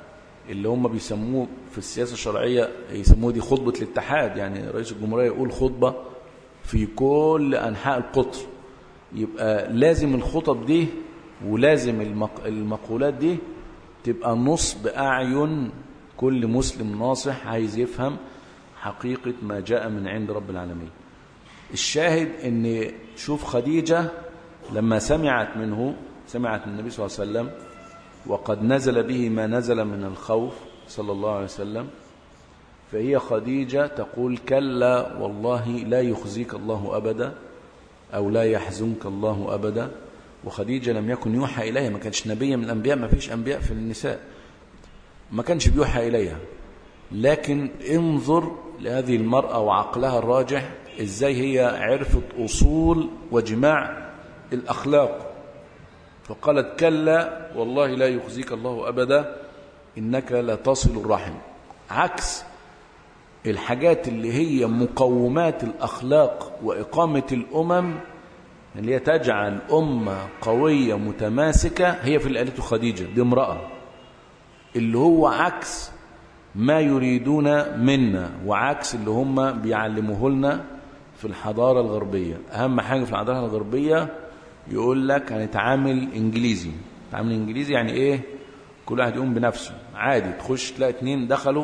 اللي هم بيسموه في السياسة الشرعية يسموه دي خطبة الاتحاد يعني رئيس الجمهورية يقول خطبة في كل أنحاء القطر يبقى لازم الخطب دي ولازم المق... المقولات دي تبقى نصب أعين كل مسلم ناصح عايز يفهم حقيقة ما جاء من عند رب العالمين الشاهد ان شوف خديجة لما سمعت منه سمعت من النبي صلى الله عليه وسلم وقد نزل به ما نزل من الخوف صلى الله عليه وسلم فهي خديجة تقول كلا والله لا يخزيك الله أبدا أو لا يحزنك الله أبدا وخديجة لم يكن يوحى إليها ما كانش نبيا من الأنبياء ما فيش أنبياء في النساء ما كانش بيوحى إليها لكن انظر لهذه المرأة وعقلها الراجح ازاي هي عرفت أصول وجماع الأخلاق فقالت كلا والله لا يخزيك الله أبدا إنك لتصل الرحم عكس الحاجات اللي هي مقومات الأخلاق وإقامة الأمم اللي هي تجعل أمة قوية متماسكة هي في اللي قالته خديجة دي امرأة اللي هو عكس ما يريدون منا وعكس اللي هم بيعلموه لنا في الحضارة الغربية أهم حاجة في الحضارة الغربية يقول لك هنتعامل إنجليزي تعامل إنجليزي يعني إيه كل واحد يقوم بنفسه عادي تخش تلاقي اتنين دخلوا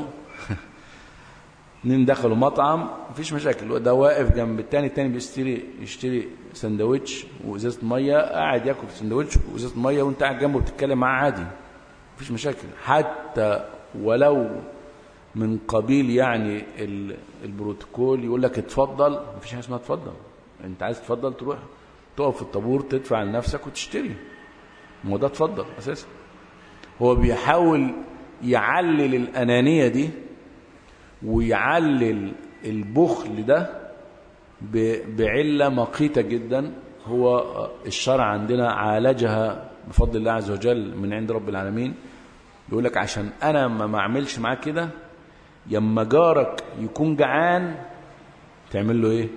اتنين دخلوا مطعم مفيش مشاكل ده واقف جنب التاني التاني بيشتري يشتري سندوتش وازازه ميه قاعد ياكل سندوتش وازازه ميه وانت قاعد جنبه بتتكلم معاه عادي مفيش مشاكل حتى ولو من قبيل يعني البروتوكول يقول لك اتفضل مفيش حاجه اسمها اتفضل انت عايز تفضل تروح تقف في الطابور تدفع لنفسك وتشتري ما هو ده اتفضل اساسا هو بيحاول يعلل الانانيه دي ويعلل البخل ده بعله مقيته جدا هو الشرع عندنا عالجها بفضل الله عز وجل من عند رب العالمين يقول لك عشان انا ما اعملش معاك كده يما جارك يكون جعان تعمل له ايه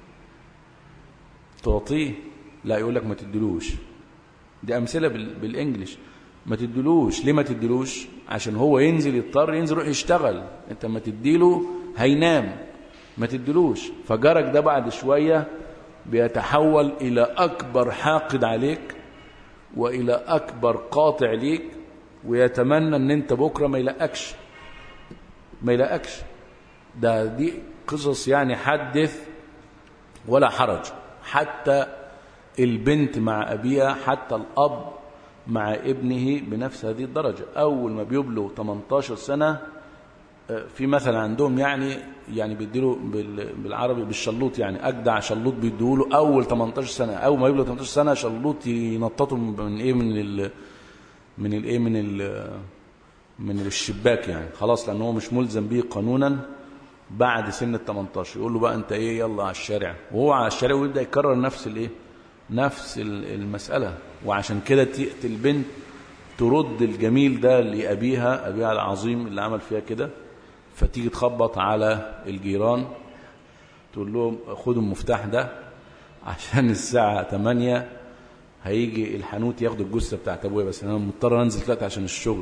تعطيه لا يقول لك ما تدلوش دي امثله بالانجلش ما تدلوش ليه ما تدلوش عشان هو ينزل يضطر ينزل يروح يشتغل انت ما تديله هينام ما تدلوش فجارك ده بعد شويه بيتحول الى اكبر حاقد عليك والى اكبر قاطع ليك ويتمنى ان انت بكره ما يلاقكش ما يلاقكش ده دي قصص يعني حدث ولا حرج حتى البنت مع أبيها حتى الأب مع ابنه بنفس هذه الدرجة أول ما بيبلغ 18 سنة في مثلا عندهم يعني يعني بيديله بالعربي بالشلوط يعني أجدع شلوط بيديله أول 18 سنة أول ما يبلغ 18 سنة شلوط ينططوا من إيه من ال من الإيه من ال من الشباك يعني خلاص لأنه هو مش ملزم به قانونا بعد سن ال 18 يقول له بقى أنت إيه يلا على الشارع وهو على الشارع ويبدأ يكرر نفس الإيه نفس المسألة وعشان كده تأتي البنت ترد الجميل ده لأبيها أبيها العظيم اللي عمل فيها كده فتيجي تخبط على الجيران تقول لهم خدوا المفتاح ده عشان الساعة 8 هيجي الحانوت ياخد الجثة بتاعت أبويا بس أنا مضطر أنزل دلوقتي عشان الشغل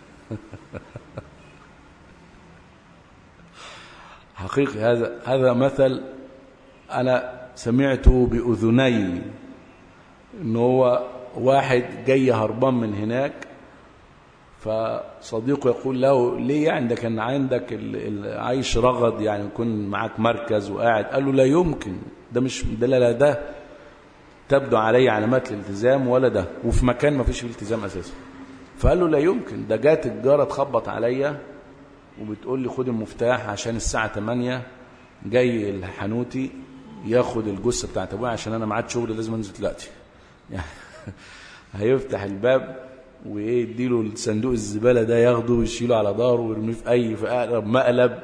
حقيقي هذا هذا مثل أنا سمعته بأذني إن هو واحد جاي هربان من هناك فصديقه يقول له ليه يعني ده كان عندك عايش رغد يعني يكون معاك مركز وقاعد قال له لا يمكن ده مش ده لا ده تبدو علي علامات الالتزام ولا ده وفي مكان ما فيش التزام اساسا فقال له لا يمكن ده جات الجاره تخبط عليا وبتقول لي خد المفتاح عشان الساعه 8 جاي الحنوتي ياخد الجثه بتاعت ابويا عشان انا معاد شغل لازم انزل دلوقتي يعني هيفتح الباب وايه يديله الصندوق الزباله ده ياخده ويشيله على ظهره ويرميه في اي في اقرب مقلب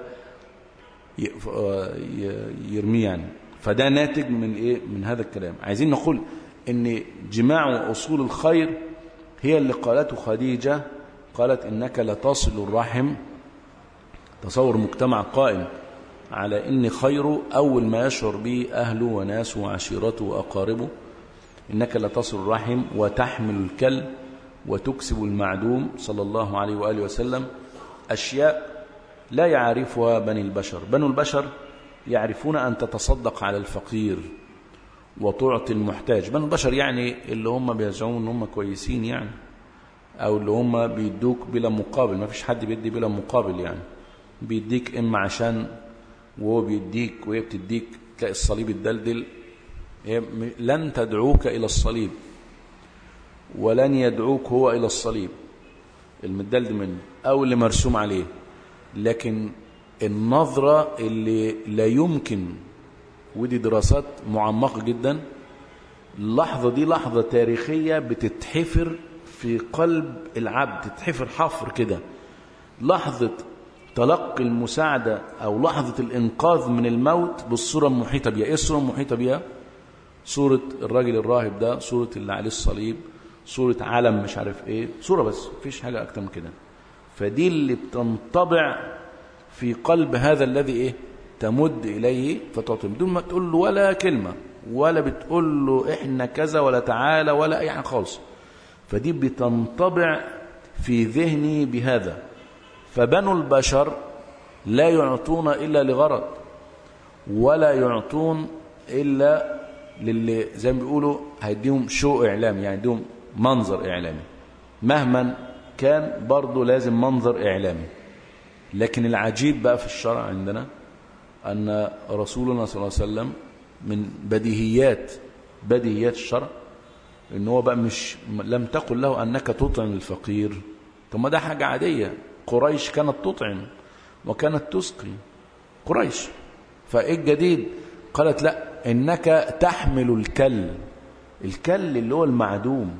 يرميه يعني فده ناتج من ايه من هذا الكلام عايزين نقول ان جماع اصول الخير هي اللي قالته خديجه قالت انك لتصل الرحم تصور مجتمع قائم على ان خيره اول ما يشعر به اهله وناسه وعشيرته واقاربه انك لتصل الرحم وتحمل الكل وتكسب المعدوم صلى الله عليه وآله وسلم أشياء لا يعرفها بني البشر بنو البشر يعرفون أن تتصدق على الفقير وتعطي المحتاج بنو البشر يعني اللي هم بيزعمون ان هم كويسين يعني او اللي هم بيدوك بلا مقابل ما فيش حد بيدي بلا مقابل يعني بيديك اما عشان وهو بيديك وهي بتديك تلاقي الصليب الدلدل لن تدعوك الى الصليب ولن يدعوك هو الى الصليب المدلدل منه او اللي مرسوم عليه لكن النظرة اللي لا يمكن ودي دراسات معمقة جدا اللحظة دي لحظة تاريخية بتتحفر في قلب العبد تتحفر حفر كده لحظة تلقي المساعدة أو لحظة الإنقاذ من الموت بالصورة المحيطة بها إيه الصورة المحيطة بها؟ صورة الراجل الراهب ده صورة اللي عليه الصليب صورة علم مش عارف إيه صورة بس مفيش حاجة أكتر من كده فدي اللي بتنطبع في قلب هذا الذي إيه تمد إليه فتعطي بدون ما تقول له ولا كلمة ولا بتقول له إحنا كذا ولا تعالى ولا أي حاجة خالص فدي بتنطبع في ذهني بهذا فبنو البشر لا يعطون إلا لغرض ولا يعطون إلا للي زي ما بيقولوا هيديهم شو إعلامي يعني يديهم منظر إعلامي مهما كان برضه لازم منظر إعلامي لكن العجيب بقى في الشرع عندنا أن رسولنا صلى الله عليه وسلم من بديهيات بديهيات الشرع ان هو بقى مش لم تقل له انك تطعم الفقير طب ما ده حاجه عاديه قريش كانت تطعم وكانت تسقي قريش فايه الجديد قالت لا انك تحمل الكل الكل اللي هو المعدوم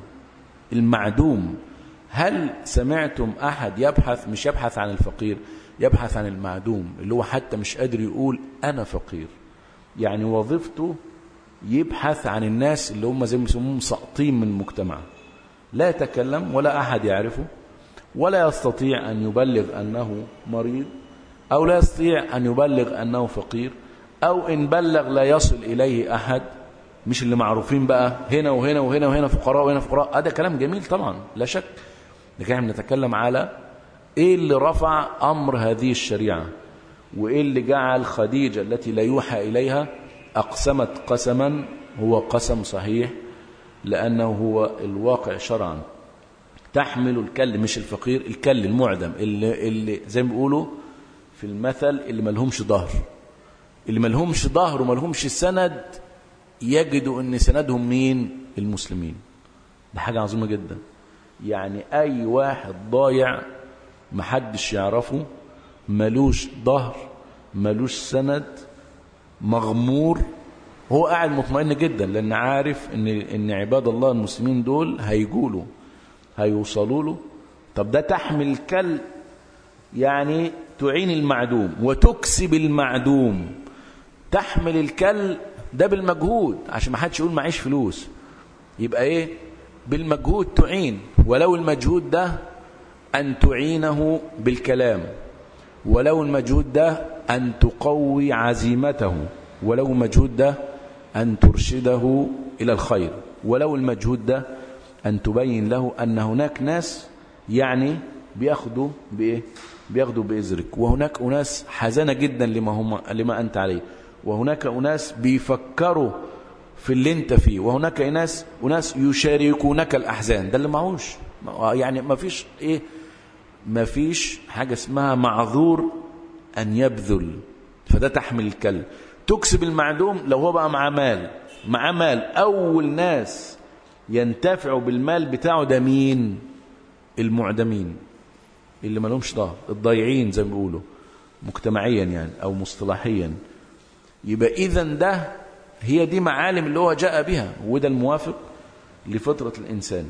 المعدوم هل سمعتم احد يبحث مش يبحث عن الفقير يبحث عن المعدوم اللي هو حتى مش قادر يقول انا فقير يعني وظيفته يبحث عن الناس اللي هم زي ما يسموهم ساقطين من المجتمع لا يتكلم ولا أحد يعرفه ولا يستطيع أن يبلغ أنه مريض أو لا يستطيع أن يبلغ أنه فقير أو إن بلغ لا يصل إليه أحد مش اللي معروفين بقى هنا وهنا وهنا وهنا فقراء وهنا فقراء هذا كلام جميل طبعا لا شك لكن احنا بنتكلم على ايه اللي رفع امر هذه الشريعه وايه اللي جعل خديجه التي لا يوحى اليها أقسمت قسما هو قسم صحيح لأنه هو الواقع شرعا تحمل الكل مش الفقير الكل المعدم اللي, اللي زي ما بيقولوا في المثل اللي ملهمش ظهر اللي ملهمش ظهر وملهمش سند يجدوا ان سندهم مين المسلمين ده حاجة عظيمة جدا يعني اي واحد ضايع محدش يعرفه ملوش ظهر ملوش سند مغمور هو قاعد مطمئن جدا لان عارف ان ان عباد الله المسلمين دول هيجوا له هيوصلوا له طب ده تحمل الكل يعني تعين المعدوم وتكسب المعدوم تحمل الكل ده بالمجهود عشان ما حدش يقول معيش فلوس يبقى ايه بالمجهود تعين ولو المجهود ده ان تعينه بالكلام ولو المجهود ده أن تقوي عزيمته ولو المجهود ده أن ترشده إلى الخير ولو المجهود ده أن تبين له أن هناك ناس يعني بياخدوا بإيه بياخدوا بإزرك وهناك أناس حزنة جدا لما, هم لما أنت عليه وهناك أناس بيفكروا في اللي انت فيه وهناك ناس أناس يشاركونك الأحزان ده اللي معهوش يعني ما فيش إيه ما فيش حاجة اسمها معذور أن يبذل فده تحمل الكل تكسب المعدوم لو هو بقى معاه مال معاه مال أول ناس ينتفعوا بالمال بتاعه ده مين المعدمين اللي ما لهمش ظهر الضايعين زي ما بيقولوا مجتمعيا يعني أو مصطلحيا يبقى إذا ده هي دي معالم اللي هو جاء بها وده الموافق لفطرة الإنسان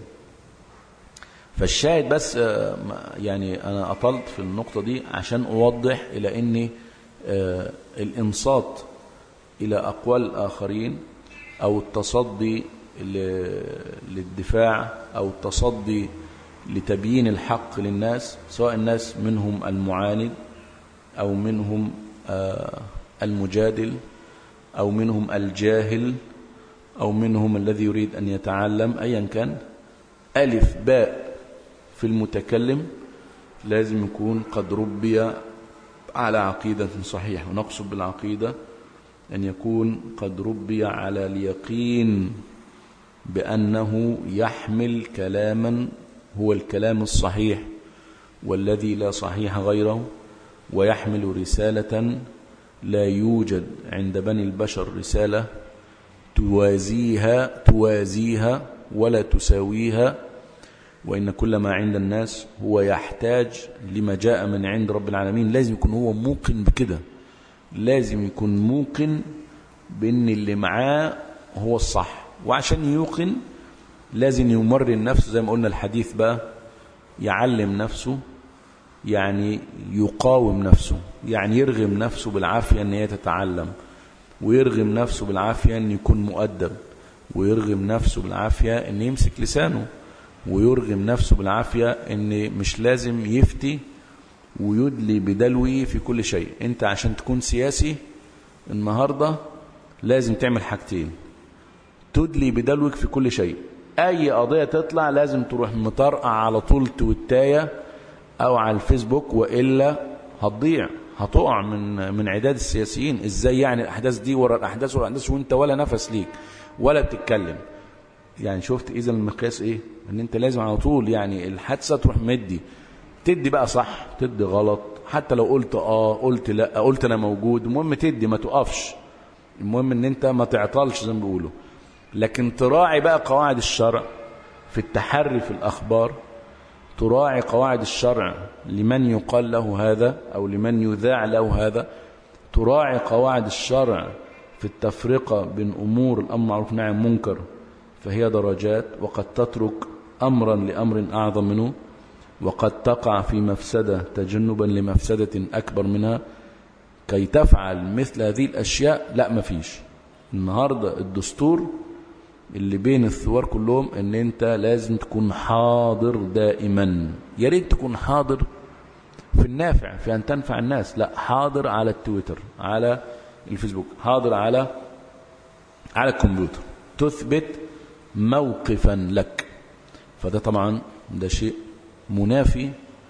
فالشاهد بس يعني أنا أطلت في النقطة دي عشان أوضح إلى أن الإنصات إلى أقوال الآخرين أو التصدي للدفاع أو التصدي لتبيين الحق للناس سواء الناس منهم المعاند أو منهم المجادل أو منهم الجاهل أو منهم الذي يريد أن يتعلم أيا كان ألف باء في المتكلم لازم يكون قد ربي على عقيدة صحيحة ونقصد بالعقيدة أن يكون قد ربي على اليقين بأنه يحمل كلاما هو الكلام الصحيح والذي لا صحيح غيره ويحمل رسالة لا يوجد عند بني البشر رسالة توازيها توازيها ولا تساويها وإن كل ما عند الناس هو يحتاج لما جاء من عند رب العالمين لازم يكون هو موقن بكده لازم يكون موقن بأن اللي معاه هو الصح وعشان يوقن لازم يمرن نفسه زي ما قلنا الحديث بقى يعلم نفسه يعني يقاوم نفسه يعني يرغم نفسه بالعافية أن هي تتعلم ويرغم نفسه بالعافية أن يكون مؤدب ويرغم نفسه بالعافية أن يمسك لسانه ويرغم نفسه بالعافية أن مش لازم يفتي ويدلي بدلوي في كل شيء أنت عشان تكون سياسي النهاردة لازم تعمل حاجتين تدلي بدلوك في كل شيء أي قضية تطلع لازم تروح مطرقع على طول تويتاية أو على الفيسبوك وإلا هتضيع هتقع من من عداد السياسيين ازاي يعني الاحداث دي ورا الاحداث ورا الاحداث وانت ولا نفس ليك ولا بتتكلم يعني شفت اذا المقياس ايه ان انت لازم على طول يعني الحادثه تروح مدي تدي بقى صح تدي غلط حتى لو قلت اه قلت لا قلت انا موجود المهم تدي ما تقفش المهم ان انت ما تعطلش زي ما بيقولوا لكن تراعي بقى قواعد الشرع في التحري في الاخبار تراعي قواعد الشرع لمن يقال له هذا أو لمن يذاع له هذا تراعي قواعد الشرع في التفرقة بين أمور الأمر معروف نهي عن منكر فهي درجات وقد تترك أمرا لأمر أعظم منه وقد تقع في مفسدة تجنبا لمفسدة أكبر منها كي تفعل مثل هذه الأشياء لا مفيش النهاردة الدستور اللي بين الثوار كلهم ان انت لازم تكون حاضر دائما يا ريت تكون حاضر في النافع في ان تنفع الناس لا حاضر على التويتر على الفيسبوك حاضر على على الكمبيوتر تثبت موقفا لك فده طبعا ده شيء منافي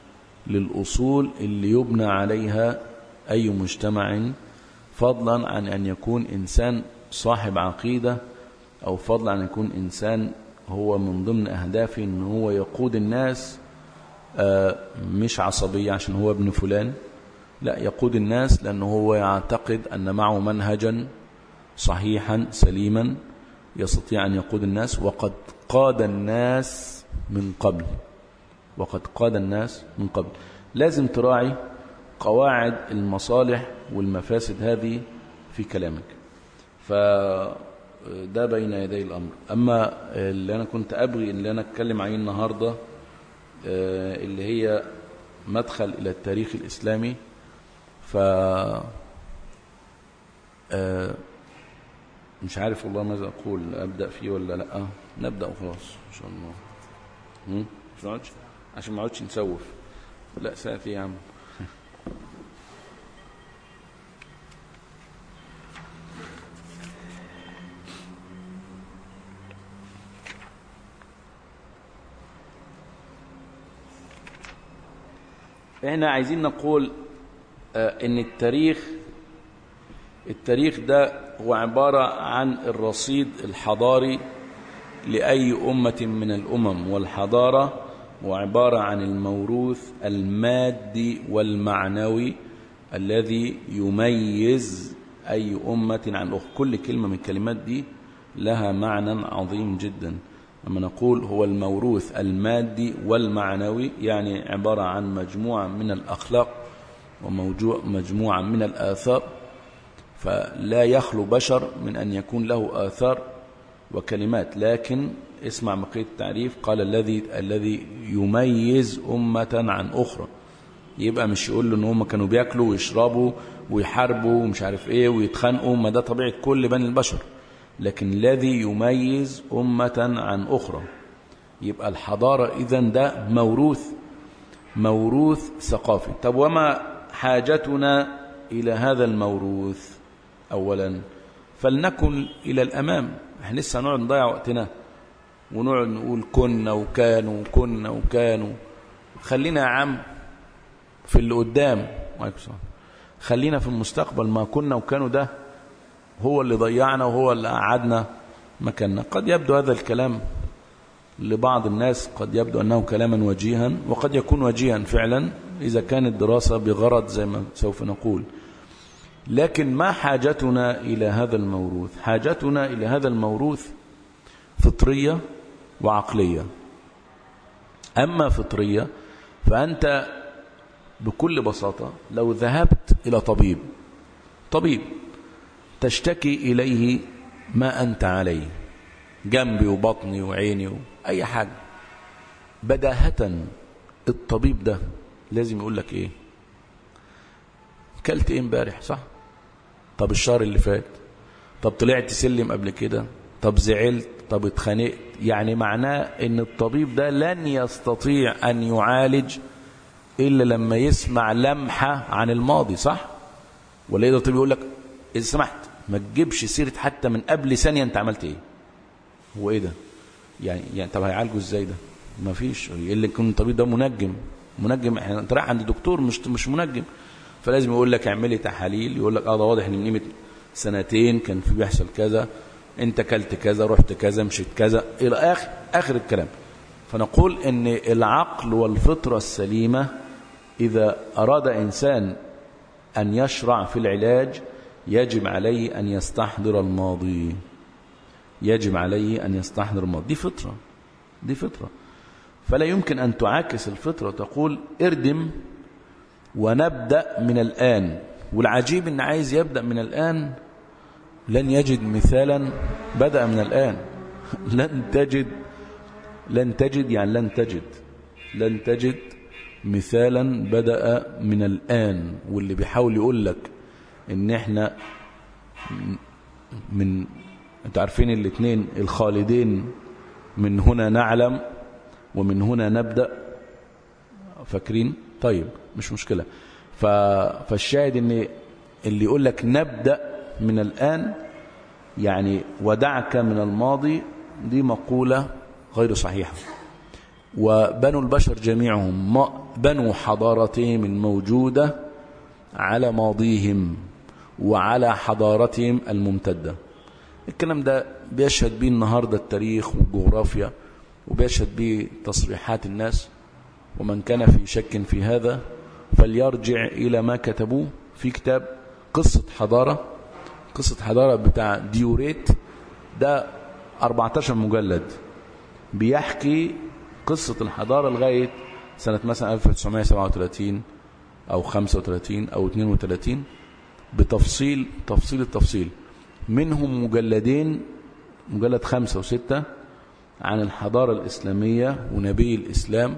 للأصول اللي يبنى عليها أي مجتمع فضلا عن أن يكون إنسان صاحب عقيدة أو فضلا عن يكون إنسان هو من ضمن أهدافه أن هو يقود الناس مش عصبية عشان هو ابن فلان لا يقود الناس لأنه هو يعتقد أن معه منهجا صحيحا سليما يستطيع أن يقود الناس وقد قاد الناس من قبل وقد قاد الناس من قبل لازم تراعي قواعد المصالح والمفاسد هذه في كلامك ف ده بين يدي الأمر أما اللي أنا كنت أبغي اللي أنا أتكلم عليه النهاردة اللي هي مدخل إلى التاريخ الإسلامي ف مش عارف والله ماذا أقول أبدأ فيه ولا لا نبدأ وخلاص إن شاء الله مش نقعدش عشان ما نقعدش نسوف لا ساعتي يا عم احنا عايزين نقول ان التاريخ التاريخ ده هو عبارة عن الرصيد الحضاري لأي أمة من الأمم والحضارة هو عبارة عن الموروث المادي والمعنوي الذي يميز أي أمة عن أخرى كل كلمة من الكلمات دي لها معنى عظيم جدا لما نقول هو الموروث المادي والمعنوي يعني عبارة عن مجموعة من الأخلاق ومجموعة من الآثار فلا يخلو بشر من أن يكون له آثار وكلمات لكن اسمع بقية التعريف قال الذي الذي يميز أمة عن أخرى يبقى مش يقول له ان هم كانوا بياكلوا ويشربوا ويحاربوا ومش عارف ايه ويتخانقوا ما ده طبيعة كل بني البشر لكن الذي يميز أمة عن أخرى يبقى الحضارة إذن ده موروث موروث ثقافي طب وما حاجتنا إلى هذا الموروث أولا فلنكن إلى الأمام احنا لسه نقعد نضيع وقتنا ونقعد نقول كنا وكانوا وكنا وكانوا خلينا يا عم في اللي قدام وعليكم السلام. خلينا في المستقبل ما كنا وكانوا ده هو اللي ضيعنا وهو اللي قعدنا مكاننا قد يبدو هذا الكلام لبعض الناس قد يبدو أنه كلاما وجيها وقد يكون وجيها فعلا إذا كانت دراسة بغرض زي ما سوف نقول لكن ما حاجتنا إلى هذا الموروث حاجتنا إلى هذا الموروث فطرية وعقلية أما فطرية فأنت بكل بساطة لو ذهبت إلى طبيب طبيب تشتكي إليه ما أنت عليه جنبي وبطني وعيني وأي حاجة بداهة الطبيب ده لازم يقول لك إيه كلت إيه امبارح صح طب الشهر اللي فات طب طلعت سلم قبل كده طب زعلت طب اتخانقت يعني معناه ان الطبيب ده لن يستطيع ان يعالج الا لما يسمع لمحه عن الماضي صح ولا يقدر الطبيب يقول لك اذا سمحت ما تجيبش سيره حتى من قبل ثانيه انت عملت ايه هو ايه ده يعني يعني طب هيعالجه ازاي ده ما فيش اللي يكون الطبيب ده منجم منجم احنا انت رايح عند دكتور مش مش منجم فلازم يقول لك اعملي تحاليل يقول لك اه ده واضح ان من قيمه سنتين كان في بيحصل كذا انت كلت كذا رحت كذا مشيت كذا الى اخر اخر الكلام فنقول ان العقل والفطره السليمه اذا اراد انسان ان يشرع في العلاج يجب عليه ان يستحضر الماضي يجب عليه ان يستحضر الماضي دي فطره دي فطره فلا يمكن ان تعاكس الفطره وتقول اردم ونبدا من الان والعجيب ان عايز يبدا من الان لن يجد مثالا بدأ من الآن لن تجد لن تجد يعني لن تجد لن تجد مثالا بدأ من الآن واللي بيحاول يقول لك ان احنا من انتوا عارفين الاثنين الخالدين من هنا نعلم ومن هنا نبدأ فاكرين طيب مش مشكلة ف... فالشاهد ان اللي يقول لك نبدأ من الآن يعني ودعك من الماضي دي مقولة غير صحيحة وبنو البشر جميعهم بنوا حضارتهم الموجودة على ماضيهم وعلى حضارتهم الممتدة الكلام ده بيشهد به النهاردة التاريخ والجغرافيا وبيشهد به تصريحات الناس ومن كان في شك في هذا فليرجع إلى ما كتبوه في كتاب قصة حضارة قصة حضارة بتاع ديوريت ده 14 مجلد بيحكي قصة الحضارة لغاية سنة مثلا 1937 أو 35 أو 32 بتفصيل تفصيل التفصيل منهم مجلدين مجلد خمسة وستة عن الحضارة الإسلامية ونبي الإسلام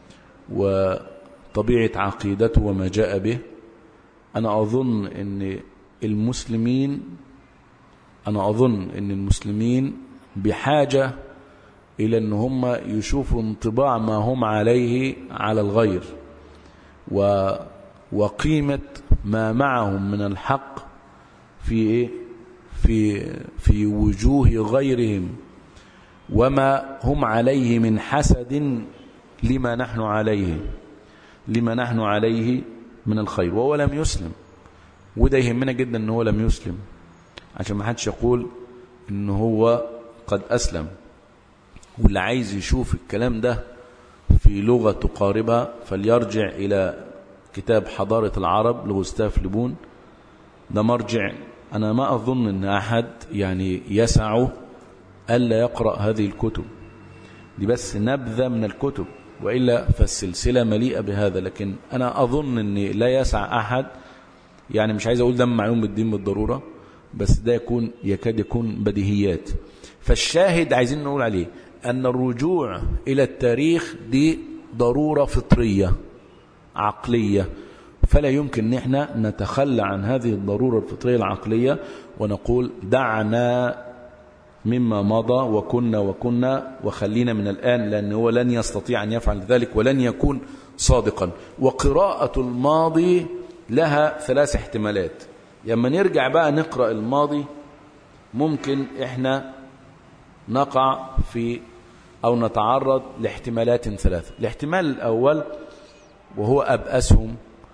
وطبيعة عقيدته وما جاء به أنا أظن أن المسلمين أنا أظن أن المسلمين بحاجة إلى أن هم يشوفوا انطباع ما هم عليه على الغير و وقيمة ما معهم من الحق في إيه؟ في في وجوه غيرهم وما هم عليه من حسد لما نحن عليه لما نحن عليه من الخير وهو لم يسلم وده يهمنا جدا ان هو لم يسلم عشان ما حدش يقول ان هو قد اسلم واللي عايز يشوف الكلام ده في لغة تقاربها فليرجع الى كتاب حضارة العرب لغوستاف لبون ده مرجع انا ما اظن ان احد يعني يسعه الا يقرأ هذه الكتب دي بس نبذة من الكتب وإلا فالسلسلة مليئة بهذا لكن أنا أظن أن لا يسع أحد يعني مش عايز أقول ده معلوم بالدين بالضرورة بس ده يكون يكاد يكون بديهيات فالشاهد عايزين نقول عليه أن الرجوع إلى التاريخ دي ضرورة فطرية عقلية فلا يمكن ان احنا نتخلى عن هذه الضرورة الفطرية العقلية ونقول دعنا مما مضى وكنا وكنا وخلينا من الآن لأن هو لن يستطيع أن يفعل ذلك ولن يكون صادقا وقراءة الماضي لها ثلاث احتمالات لما نرجع بقى نقرأ الماضي ممكن احنا نقع في أو نتعرض لاحتمالات ثلاثة الاحتمال الأول وهو أبأسهم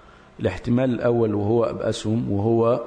الاحتمال الأول وهو أبأسهم وهو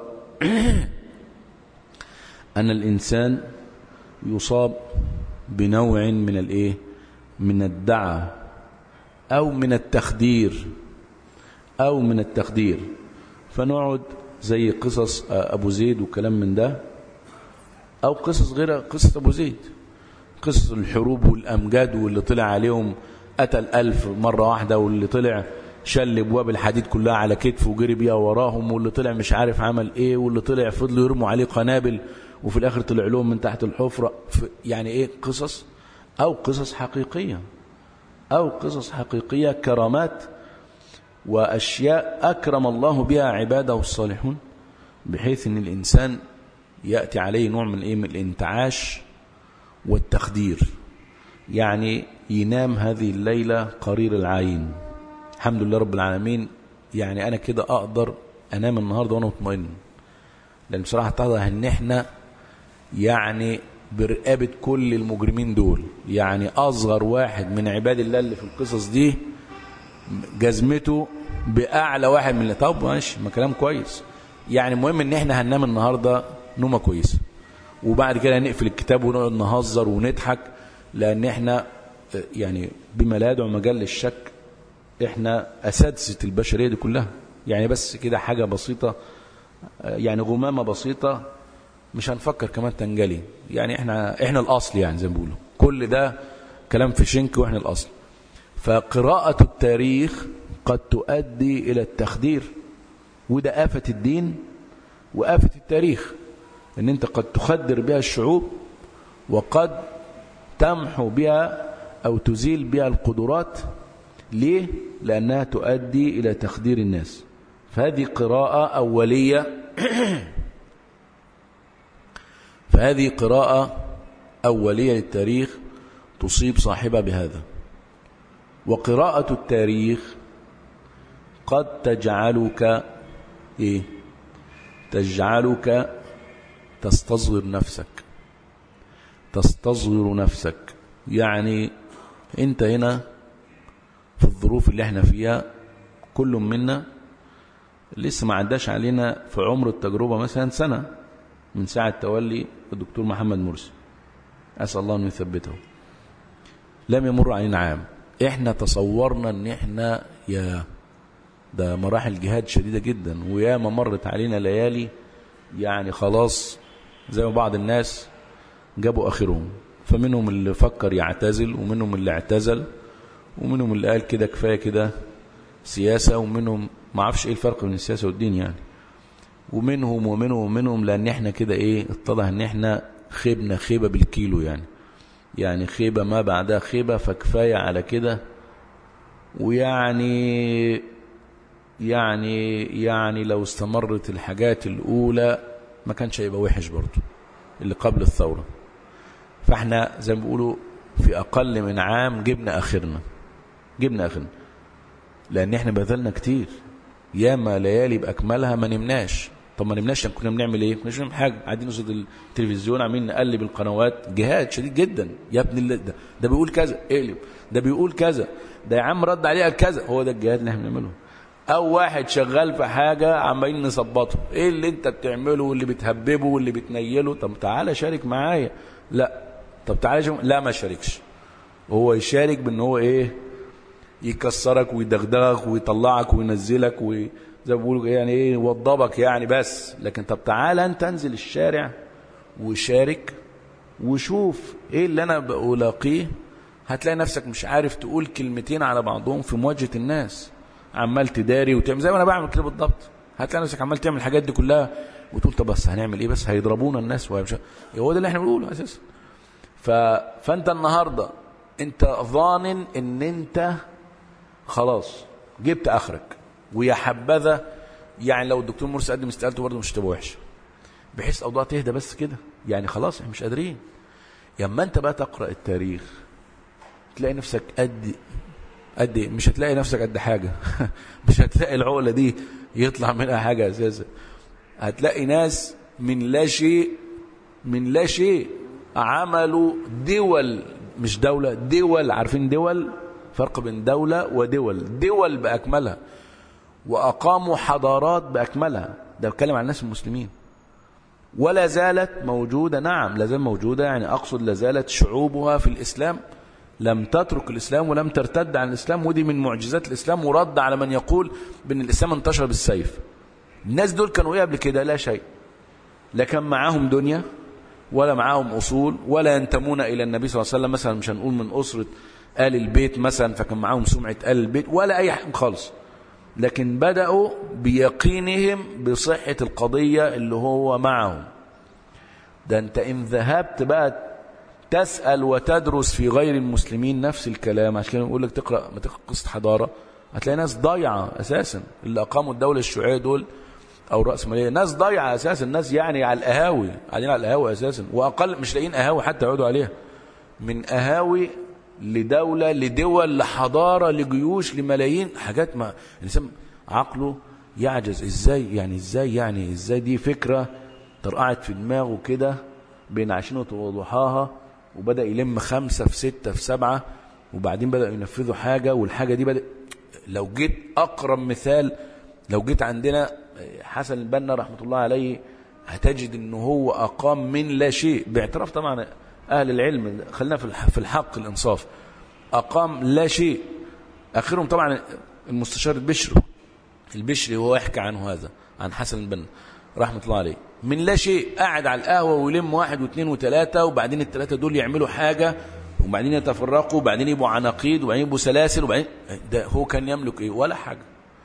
أن الإنسان يصاب بنوع من الإيه من الدعة أو من التخدير أو من التخدير فنقعد زي قصص أبو زيد وكلام من ده أو قصص غير قصة أبو زيد قصص الحروب والأمجاد واللي طلع عليهم قتل ألف مرة واحدة واللي طلع شل ابواب الحديد كلها على كتفه وجري بيها وراهم واللي طلع مش عارف عمل ايه واللي طلع فضلوا يرموا عليه قنابل وفي الاخر طلع لهم من تحت الحفره يعني ايه قصص او قصص حقيقيه او قصص حقيقيه كرامات واشياء اكرم الله بها عباده الصالحون بحيث ان الانسان ياتي عليه نوع من ايه من الانتعاش والتخدير يعني ينام هذه الليله قرير العين الحمد لله رب العالمين يعني انا كده اقدر انام النهارده وانا مطمئن لان بصراحه اتضح ان احنا يعني برقابه كل المجرمين دول يعني اصغر واحد من عباد الله اللي في القصص دي جزمته باعلى واحد من اللي طب ماشي ما كلام كويس يعني المهم ان احنا هننام النهارده نومه كويسه وبعد كده نقفل الكتاب ونقعد نهزر ونضحك لان احنا يعني بما لا يدعو مجال للشك احنا اساتذه البشريه دي كلها يعني بس كده حاجه بسيطه يعني غمامه بسيطه مش هنفكر كمان تنجلي يعني احنا احنا الاصل يعني زي ما بيقولوا كل ده كلام في شنك واحنا الاصل فقراءه التاريخ قد تؤدي الى التخدير وده آفة الدين وآفة التاريخ ان انت قد تخدر بها الشعوب وقد تمحو بها او تزيل بها القدرات ليه لانها تؤدي الى تخدير الناس فهذه قراءة اولية فهذه قراءة اولية للتاريخ تصيب صاحبها بهذا وقراءة التاريخ قد تجعلك ايه تجعلك تستصغر نفسك تستصغر نفسك يعني انت هنا في الظروف اللي احنا فيها كل منا لسه ما عداش علينا في عمر التجربة مثلا سنة من ساعة تولي الدكتور محمد مرسي أسأل الله أن يثبته لم يمر علينا عام احنا تصورنا ان احنا يا ده مراحل جهاد شديدة جدا وياما مرت علينا ليالي يعني خلاص زي ما بعض الناس جابوا آخرهم فمنهم اللي فكر يعتزل ومنهم اللي اعتزل ومنهم اللي قال كده كفاية كده سياسة ومنهم ما عرفش ايه الفرق بين السياسة والدين يعني ومنهم ومنهم ومنهم لان احنا كده ايه اتضح ان احنا خيبنا خيبة بالكيلو يعني يعني خيبة ما بعدها خيبة فكفاية على كده ويعني يعني يعني لو استمرت الحاجات الأولى ما كانش هيبقى وحش برضه اللي قبل الثورة فاحنا زي ما بيقولوا في أقل من عام جبنا آخرنا جبنا آخرنا لأن احنا بذلنا كتير ياما ليالي بأكملها ما نمناش طب ما نمناش كنا بنعمل ايه كنا بنعمل حاجه قاعدين قصاد التلفزيون عاملين نقلب القنوات جهاد شديد جدا يا ابن الله ده, ده بيقول كذا اقلب ده بيقول كذا ده يا عم رد عليه قال كذا هو ده الجهاد اللي احنا بنعمله او واحد شغال في حاجه عمالين نظبطه ايه اللي انت بتعمله واللي بتهببه واللي بتنيله طب تعالى شارك معايا لا طب تعالى شارك. لا ما شاركش هو يشارك بان هو ايه يكسرك ويدغدغك ويطلعك وينزلك وي... زي ما بيقولوا يعني ايه يوضبك يعني بس لكن طب تعالى انت انزل الشارع وشارك وشوف ايه اللي انا بلاقيه هتلاقي نفسك مش عارف تقول كلمتين على بعضهم في مواجهه الناس عمال تداري وتعمل زي ما انا بعمل كده بالضبط هتلاقي نفسك عمال تعمل الحاجات دي كلها وتقول طب بس هنعمل ايه بس هيضربونا الناس وهيمشي هو ده اللي احنا بنقوله اساسا ف... فانت النهارده انت ظانن ان انت خلاص جبت اخرك ويا حبذا يعني لو الدكتور مرسي قدم استقالته برضه مش هتبقى وحشه بحيث الاوضاع تهدى بس كده يعني خلاص احنا مش قادرين لما انت بقى تقرا التاريخ تلاقي نفسك قد قد مش هتلاقي نفسك قد حاجه مش هتلاقي العقله دي يطلع منها حاجه اساسا هتلاقي ناس من لا شيء من لا شيء عملوا دول مش دوله دول عارفين دول فرق بين دوله ودول دول باكملها وأقاموا حضارات بأكملها ده بتكلم عن الناس المسلمين ولا زالت موجودة نعم لا زالت موجودة يعني أقصد لا زالت شعوبها في الإسلام لم تترك الإسلام ولم ترتد عن الإسلام ودي من معجزات الإسلام ورد على من يقول بأن الإسلام انتشر بالسيف الناس دول كانوا إيه قبل كده لا شيء لا كان معاهم دنيا ولا معاهم أصول ولا ينتمون إلى النبي صلى الله عليه وسلم مثلا مش هنقول من أسرة آل البيت مثلا فكان معاهم سمعة آل البيت ولا أي حاجة خالص لكن بدأوا بيقينهم بصحة القضية اللي هو معهم ده أنت إن ذهبت بقى تسأل وتدرس في غير المسلمين نفس الكلام عشان كده بقول لك تقرأ ما تقرأ قصة حضارة هتلاقي ناس ضايعة أساسا اللي أقاموا الدولة الشيوعية دول أو الرأسمالية ناس ضايعة أساسا ناس يعني على القهاوي قاعدين على القهاوي أساسا وأقل مش لاقيين قهاوي حتى يقعدوا عليها من قهاوي لدولة لدول لحضارة لجيوش لملايين حاجات ما الإنسان عقله يعجز إزاي يعني إزاي يعني إزاي دي فكرة طرقعت في دماغه كده بين عشرين وضحاها وبدأ يلم خمسة في ستة في سبعة وبعدين بدأ ينفذوا حاجة والحاجة دي بدأ لو جيت أقرب مثال لو جيت عندنا حسن البنا رحمة الله عليه هتجد ان هو أقام من لا شيء باعتراف طبعا أهل العلم خلينا في الحق الإنصاف أقام لا شيء آخرهم طبعا المستشار البشري البشري هو يحكي عنه هذا عن حسن البنا رحمة الله عليه من لا شيء قاعد على القهوة ويلم واحد واثنين وثلاثة وبعدين الثلاثة دول يعملوا حاجة وبعدين يتفرقوا وبعدين يبقوا عناقيد وبعدين يبقوا سلاسل وبعدين ده هو كان يملك ايه ولا حاجة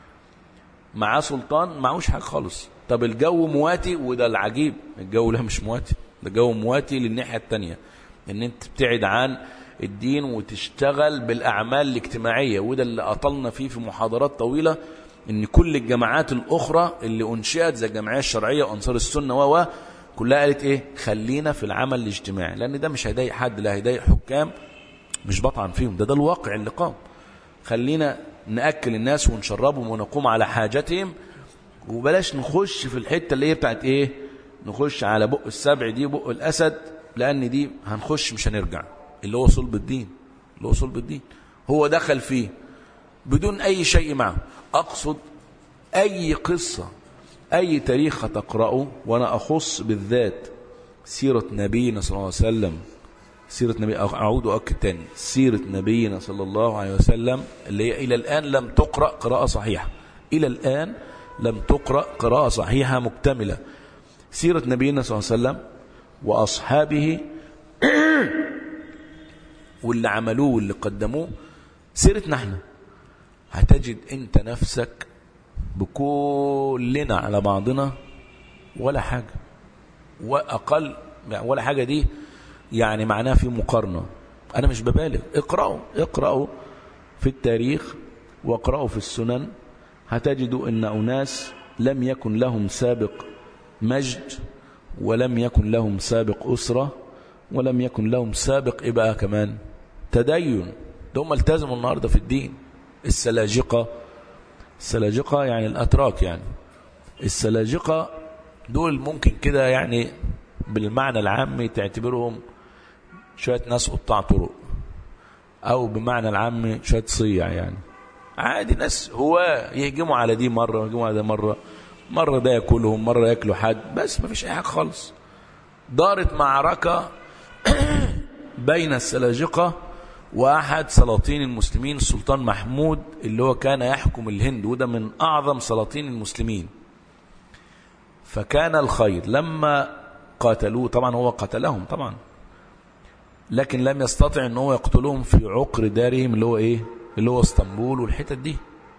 معاه سلطان معهوش حاجة خالص طب الجو مواتي وده العجيب الجو لا مش مواتي ده جو مواتي للناحية التانية ان انت تبتعد عن الدين وتشتغل بالأعمال الاجتماعية وده اللي أطلنا فيه في محاضرات طويلة ان كل الجماعات الاخرى اللي انشئت زي الجمعيه الشرعيه وانصار السنه و كلها قالت ايه خلينا في العمل الاجتماعي لان ده مش هيضايق حد لا هيضايق حكام مش بطعن فيهم ده ده الواقع اللي قام خلينا ناكل الناس ونشربهم ونقوم على حاجتهم وبلاش نخش في الحته اللي هي بتاعت ايه نخش على بق السبع دي بق الاسد لان دي هنخش مش هنرجع اللي هو صلب الدين اللي هو صلب الدين هو دخل فيه بدون أي شيء معه أقصد أي قصة أي تاريخ تقرأه وأنا أخص بالذات سيرة نبينا صلى الله عليه وسلم سيرة نبي أعود وأكد تاني سيرة نبينا صلى الله عليه وسلم اللي هي إلى الآن لم تقرأ قراءة صحيحة إلى الآن لم تقرأ قراءة صحيحة مكتملة سيرة نبينا صلى الله عليه وسلم وأصحابه واللي عملوه واللي قدموه سيرتنا احنا هتجد انت نفسك بكلنا على بعضنا ولا حاجة وأقل ولا حاجة دي يعني معناها في مقارنة أنا مش ببالغ اقرأوا اقرأوا في التاريخ واقرأوا في السنن هتجدوا أن أناس لم يكن لهم سابق مجد ولم يكن لهم سابق أسرة ولم يكن لهم سابق إيه بقى كمان تدين ده هم التزموا النهاردة في الدين السلاجقة السلاجقة يعني الأتراك يعني السلاجقة دول ممكن كده يعني بالمعنى العامي تعتبرهم شوية ناس قطاع طرق أو بمعنى العامي شوية صيع يعني عادي ناس هو يهجموا على دي مرة ويهجموا على دي مرة مرة ده ياكلهم مرة ياكلوا حد بس ما فيش أي حاجة خالص دارت معركة بين السلاجقة وأحد سلاطين المسلمين السلطان محمود اللي هو كان يحكم الهند وده من أعظم سلاطين المسلمين فكان الخير لما قاتلوه طبعا هو قتلهم طبعا لكن لم يستطع ان هو يقتلهم في عقر دارهم اللي هو ايه اللي هو اسطنبول والحتت دي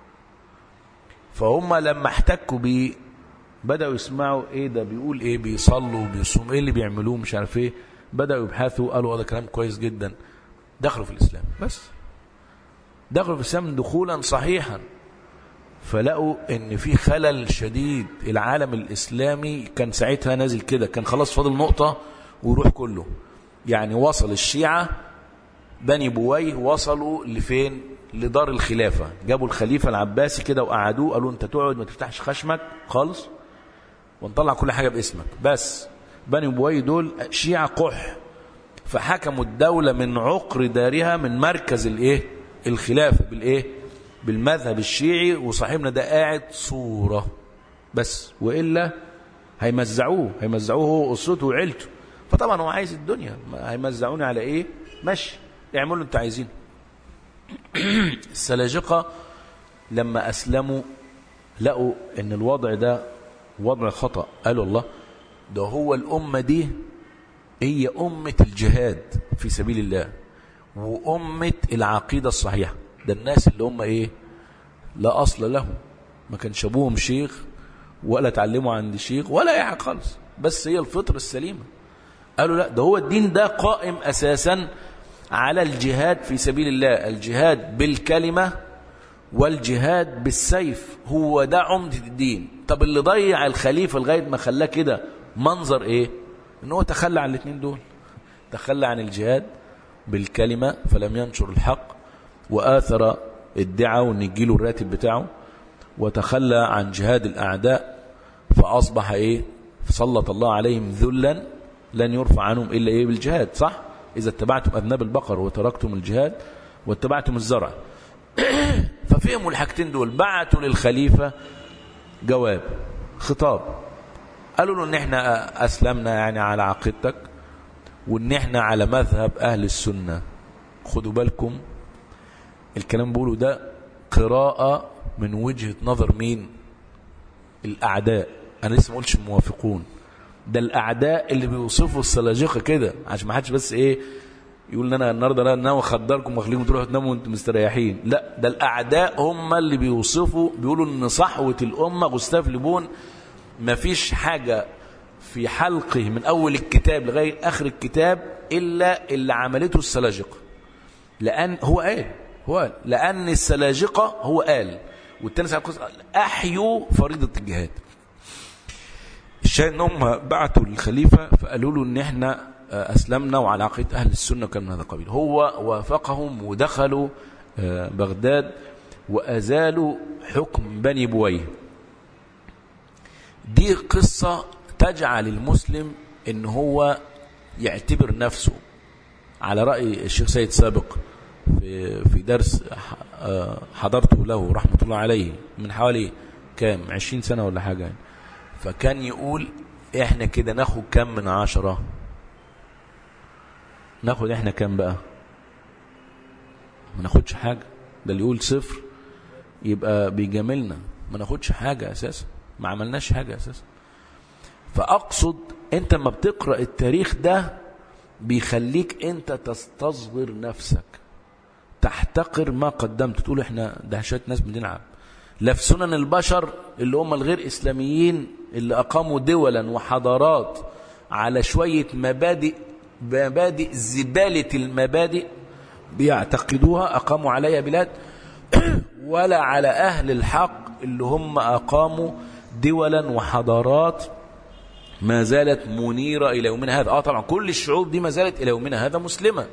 فهم لما احتكوا بيه بدأوا يسمعوا ايه ده بيقول ايه بيصلوا بيصوموا ايه اللي بيعملوه مش عارف ايه بدأوا يبحثوا قالوا هذا كلام كويس جدا دخلوا في الإسلام بس دخلوا في الإسلام دخولا صحيحا فلقوا ان في خلل شديد العالم الإسلامي كان ساعتها نازل كده كان خلاص فاضل نقطة ويروح كله يعني وصل الشيعة بني بويه وصلوا لفين لدار الخلافة جابوا الخليفة العباسي كده وقعدوه قالوا انت تقعد ما تفتحش خشمك خالص ونطلع كل حاجة باسمك بس بني بويه دول شيعة قح فحكموا الدولة من عقر دارها من مركز الايه الخلافة بالايه بالمذهب الشيعي وصاحبنا ده قاعد صورة بس وإلا هيمزعوه هيمزعوه هو وأسرته وعيلته فطبعا هو عايز الدنيا ما هيمزعوني على إيه ماشي اعملوا اللي انتوا عايزينه السلاجقة لما أسلموا لقوا ان الوضع ده وضع خطأ قالوا الله ده هو الأمة دي هي أمة الجهاد في سبيل الله وأمة العقيدة الصحيحة ده الناس اللي هم إيه لا أصل لهم ما كانش أبوهم شيخ ولا تعلموا عند شيخ ولا أي حاجة خالص بس هي الفطر السليمة قالوا لا ده هو الدين ده قائم أساسا على الجهاد في سبيل الله الجهاد بالكلمة والجهاد بالسيف هو ده عمدة الدين طب اللي ضيع الخليفة لغاية ما خلاه كده منظر ايه ان هو تخلى عن الاثنين دول تخلى عن الجهاد بالكلمة فلم ينشر الحق وآثر الدعاء وان يجيله الراتب بتاعه وتخلى عن جهاد الأعداء فأصبح ايه فسلط الله عليهم ذلا لن يرفع عنهم إلا ايه بالجهاد صح إذا اتبعتم أذناب البقر وتركتم الجهاد واتبعتم الزرع ففهموا الحاجتين دول بعتوا للخليفة جواب خطاب قالوا له ان احنا اسلمنا يعني على عقيدتك وان احنا على مذهب اهل السنة خدوا بالكم الكلام بقوله ده قراءة من وجهة نظر مين الاعداء انا لسه ما قلتش الموافقون ده الاعداء اللي بيوصفوا السلاجقه كده عشان ما حدش بس ايه يقول ان انا النهارده لا ناوي اخدركم واخليكم تروحوا تناموا وانتم مستريحين لا ده الاعداء هم اللي بيوصفوا بيقولوا ان صحوه الامه جوستاف ليبون ما فيش حاجه في حلقه من اول الكتاب لغايه اخر الكتاب الا اللي عملته السلاجقه لان هو قال هو قال لان السلاجقه هو قال والتاني احيوا فريضه الجهاد الشاهد ان هم بعتوا للخليفه فقالوا له ان احنا اسلمنا وعلى عقيده اهل السنه وكان من هذا القبيل هو وافقهم ودخلوا بغداد وازالوا حكم بني بويه دي قصه تجعل المسلم ان هو يعتبر نفسه على راي الشيخ سيد سابق في في درس حضرته له رحمه الله عليه من حوالي كام عشرين سنه ولا حاجه يعني فكان يقول احنا كده ناخد كم من عشرة ناخد احنا كم بقى ما ناخدش حاجة ده اللي يقول صفر يبقى بيجاملنا ما ناخدش حاجة اساسا ما عملناش حاجة اساسا فاقصد انت ما بتقرأ التاريخ ده بيخليك انت تستصغر نفسك تحتقر ما قدمت تقول احنا ده شويه ناس بنلعب لا في سنن البشر اللي هم الغير إسلاميين اللي أقاموا دولا وحضارات على شوية مبادئ مبادئ زبالة المبادئ بيعتقدوها أقاموا عليها بلاد ولا على أهل الحق اللي هم أقاموا دولا وحضارات ما زالت منيرة إلى يومنا هذا آه طبعا كل الشعوب دي ما زالت إلى يومنا هذا مسلمة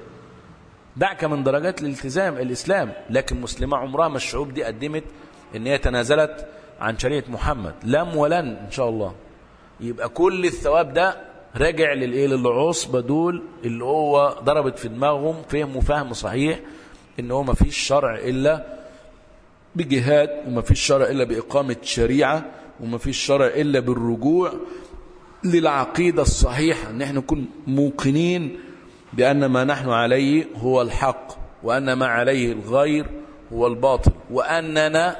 دعك من درجات الالتزام الإسلام لكن مسلمة عمرها ما الشعوب دي قدمت ان هي تنازلت عن شريعه محمد لم ولن ان شاء الله يبقى كل الثواب ده راجع للايه للعصبه دول اللي هو ضربت في دماغهم فهموا فهم صحيح ان هو ما فيش شرع الا بجهاد وما فيش شرع الا باقامه شريعه وما فيش شرع الا بالرجوع للعقيده الصحيحه ان احنا نكون موقنين بان ما نحن عليه هو الحق وان ما عليه الغير هو الباطل واننا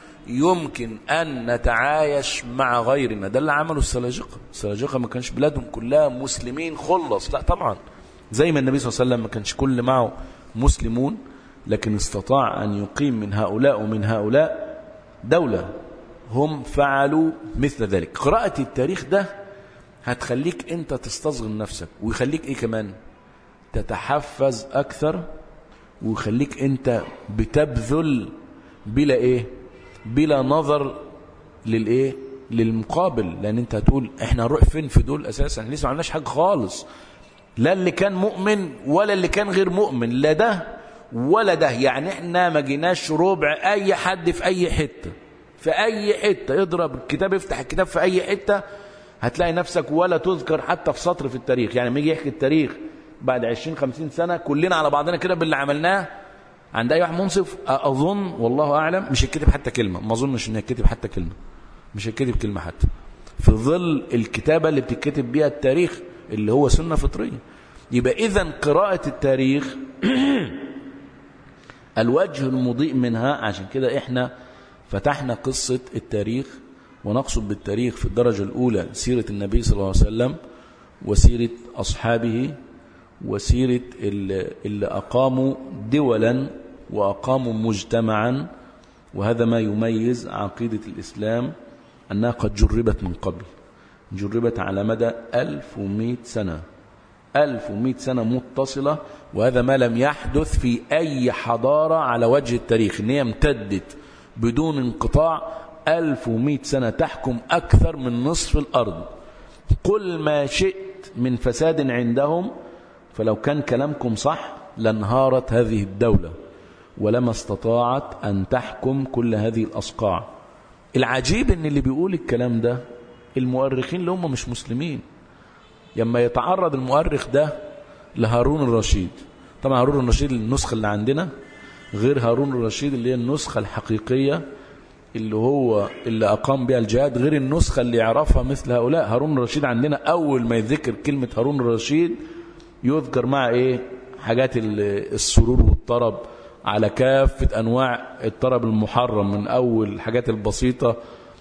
يمكن أن نتعايش مع غيرنا ده اللي عمله السلاجقة السلاجقة ما كانش بلادهم كلها مسلمين خلص لا طبعا زي ما النبي صلى الله عليه وسلم ما كانش كل معه مسلمون لكن استطاع أن يقيم من هؤلاء ومن هؤلاء دولة هم فعلوا مثل ذلك قراءة التاريخ ده هتخليك انت تستصغر نفسك ويخليك ايه كمان تتحفز اكثر ويخليك انت بتبذل بلا ايه بلا نظر للايه للمقابل لان انت هتقول احنا هنروح فين في دول اساسا لسه ما عملناش حاجه خالص لا اللي كان مؤمن ولا اللي كان غير مؤمن لا ده ولا ده يعني احنا ما جيناش ربع اي حد في اي حته في اي حته اضرب الكتاب افتح الكتاب في اي حته هتلاقي نفسك ولا تذكر حتى في سطر في التاريخ يعني لما يجي يحكي التاريخ بعد 20 50 سنه كلنا على بعضنا كده باللي عملناه عند اي واحد منصف اظن والله اعلم مش هيتكتب حتى كلمه ما اظنش ان هيتكتب حتى كلمه مش هيتكتب كلمه حتى في ظل الكتابه اللي بتتكتب بيها التاريخ اللي هو سنه فطريه يبقى اذا قراءه التاريخ الوجه المضيء منها عشان كده احنا فتحنا قصه التاريخ ونقصد بالتاريخ في الدرجه الاولى سيره النبي صلى الله عليه وسلم وسيره اصحابه وسيرة اللي أقاموا دولا وأقاموا مجتمعا وهذا ما يميز عقيدة الإسلام أنها قد جربت من قبل جربت على مدى 1100 سنة 1100 سنة متصلة وهذا ما لم يحدث في أي حضارة على وجه التاريخ إن هي امتدت بدون انقطاع 1100 سنة تحكم أكثر من نصف الأرض قل ما شئت من فساد عندهم فلو كان كلامكم صح لانهارت هذه الدولة ولما استطاعت أن تحكم كل هذه الأصقاع العجيب ان اللي بيقول الكلام ده المؤرخين اللي هم مش مسلمين لما يتعرض المؤرخ ده لهارون الرشيد طبعا هارون الرشيد النسخة اللي عندنا غير هارون الرشيد اللي هي النسخة الحقيقية اللي هو اللي أقام بها الجهاد غير النسخة اللي يعرفها مثل هؤلاء هارون الرشيد عندنا أول ما يذكر كلمة هارون الرشيد يذكر مع إيه حاجات السرور والطرب على كافة أنواع الطرب المحرم من أول الحاجات البسيطة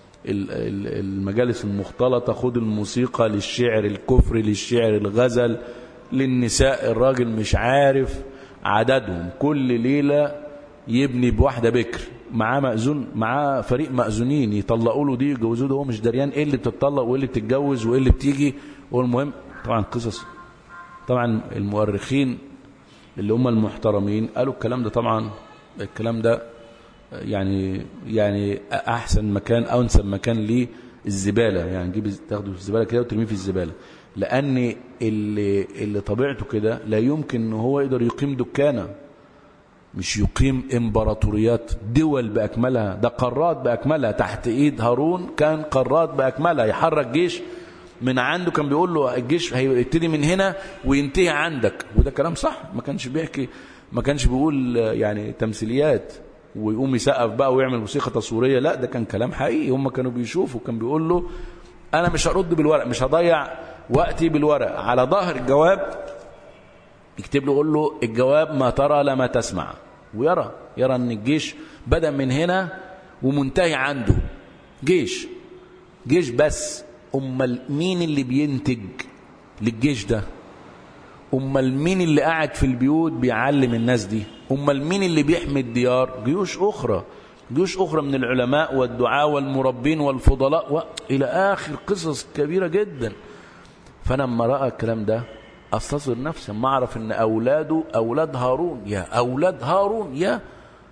المجالس المختلطة خد الموسيقى للشعر الكفر للشعر الغزل للنساء الراجل مش عارف عددهم كل ليلة يبني بواحدة بكر معاه مأذون معاه فريق مأذونين يطلقوا له دي يجوزوه ده هو مش دريان ايه اللي بتطلق وايه اللي بتتجوز وايه اللي بتيجي والمهم طبعا قصص طبعا المؤرخين اللي هم المحترمين قالوا الكلام ده طبعا الكلام ده يعني يعني احسن مكان او انسب مكان ليه الزباله يعني تجيب تاخده في الزباله كده وترميه في الزباله لان اللي اللي طبيعته كده لا يمكن ان هو يقدر يقيم دكانه مش يقيم امبراطوريات دول باكملها ده قارات باكملها تحت ايد هارون كان قارات باكملها يحرك جيش من عنده كان بيقول له الجيش هيبتدي من هنا وينتهي عندك وده كلام صح ما كانش بيحكي ما كانش بيقول يعني تمثيليات ويقوم يسقف بقى ويعمل موسيقى تصويريه لا ده كان كلام حقيقي هم كانوا بيشوفوا كان بيقول له انا مش هرد بالورق مش هضيع وقتي بالورق على ظهر الجواب يكتب له يقول له الجواب ما ترى لما تسمع ويرى يرى ان الجيش بدا من هنا ومنتهي عنده جيش جيش بس امال مين اللي بينتج للجيش ده امال مين اللي قاعد في البيوت بيعلم الناس دي امال مين اللي بيحمي الديار جيوش اخرى جيوش اخرى من العلماء والدعاء والمربين والفضلاء و... الى اخر قصص كبيره جدا فانا لما راى الكلام ده استصغر نفسي ما اعرف ان اولاده اولاد هارون يا اولاد هارون يا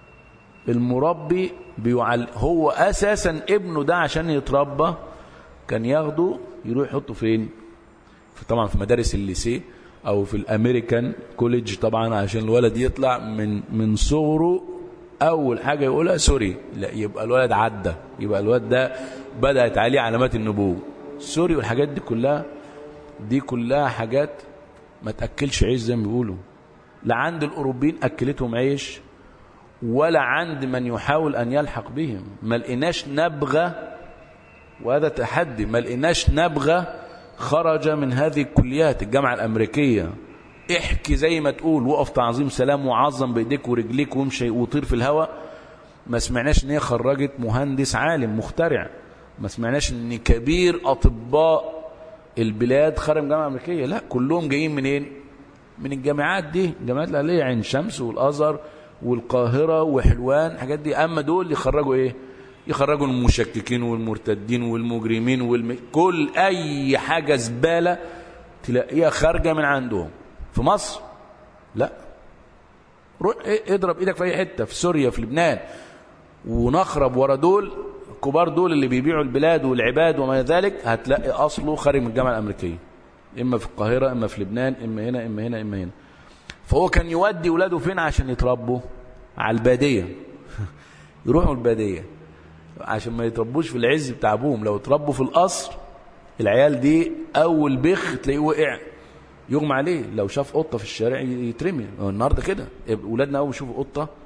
المربي بيعل هو اساسا ابنه ده عشان يتربى كان ياخده يروح يحطه فين في طبعا في مدارس الليسيه او في الامريكان كوليدج طبعا عشان الولد يطلع من من صغره اول حاجه يقولها سوري لا يبقى الولد عدى يبقى الولد ده بدات عليه علامات النبوه سوري والحاجات دي كلها دي كلها حاجات ما تاكلش عيش زي ما بيقولوا لا عند الاوروبيين اكلتهم عيش ولا عند من يحاول ان يلحق بهم ما لقيناش نبغه وهذا تحدي ما لقيناش نبغه خرج من هذه الكليات الجامعة الأمريكية احكي زي ما تقول وقف تعظيم سلام وعظم بإيديك ورجليك وامشي وطير في الهواء ما سمعناش ان هي خرجت مهندس عالم مخترع ما سمعناش ان كبير أطباء البلاد خرج من الجامعة الأمريكية لا كلهم جايين منين من الجامعات دي الجامعات الأهلية عين شمس والأزهر والقاهرة وحلوان الحاجات دي أما دول يخرجوا إيه يخرجوا المشككين والمرتدين والمجرمين والم... كل اي حاجه زباله تلاقيها خارجه من عندهم في مصر لا روح اضرب ايدك في اي حته في سوريا في لبنان ونخرب ورا دول الكبار دول اللي بيبيعوا البلاد والعباد وما ذلك هتلاقي اصله خارج من الجامعه الامريكيه اما في القاهره اما في لبنان اما هنا اما هنا اما هنا فهو كان يودي ولاده فين عشان يتربوا على الباديه يروحوا الباديه عشان ما يتربوش في العز بتاع ابوهم لو اتربوا في القصر العيال دي اول بخ تلاقيه وقع يغمى عليه لو شاف قطه في الشارع يترمي النهارده كده اولادنا اول يشوفوا قطه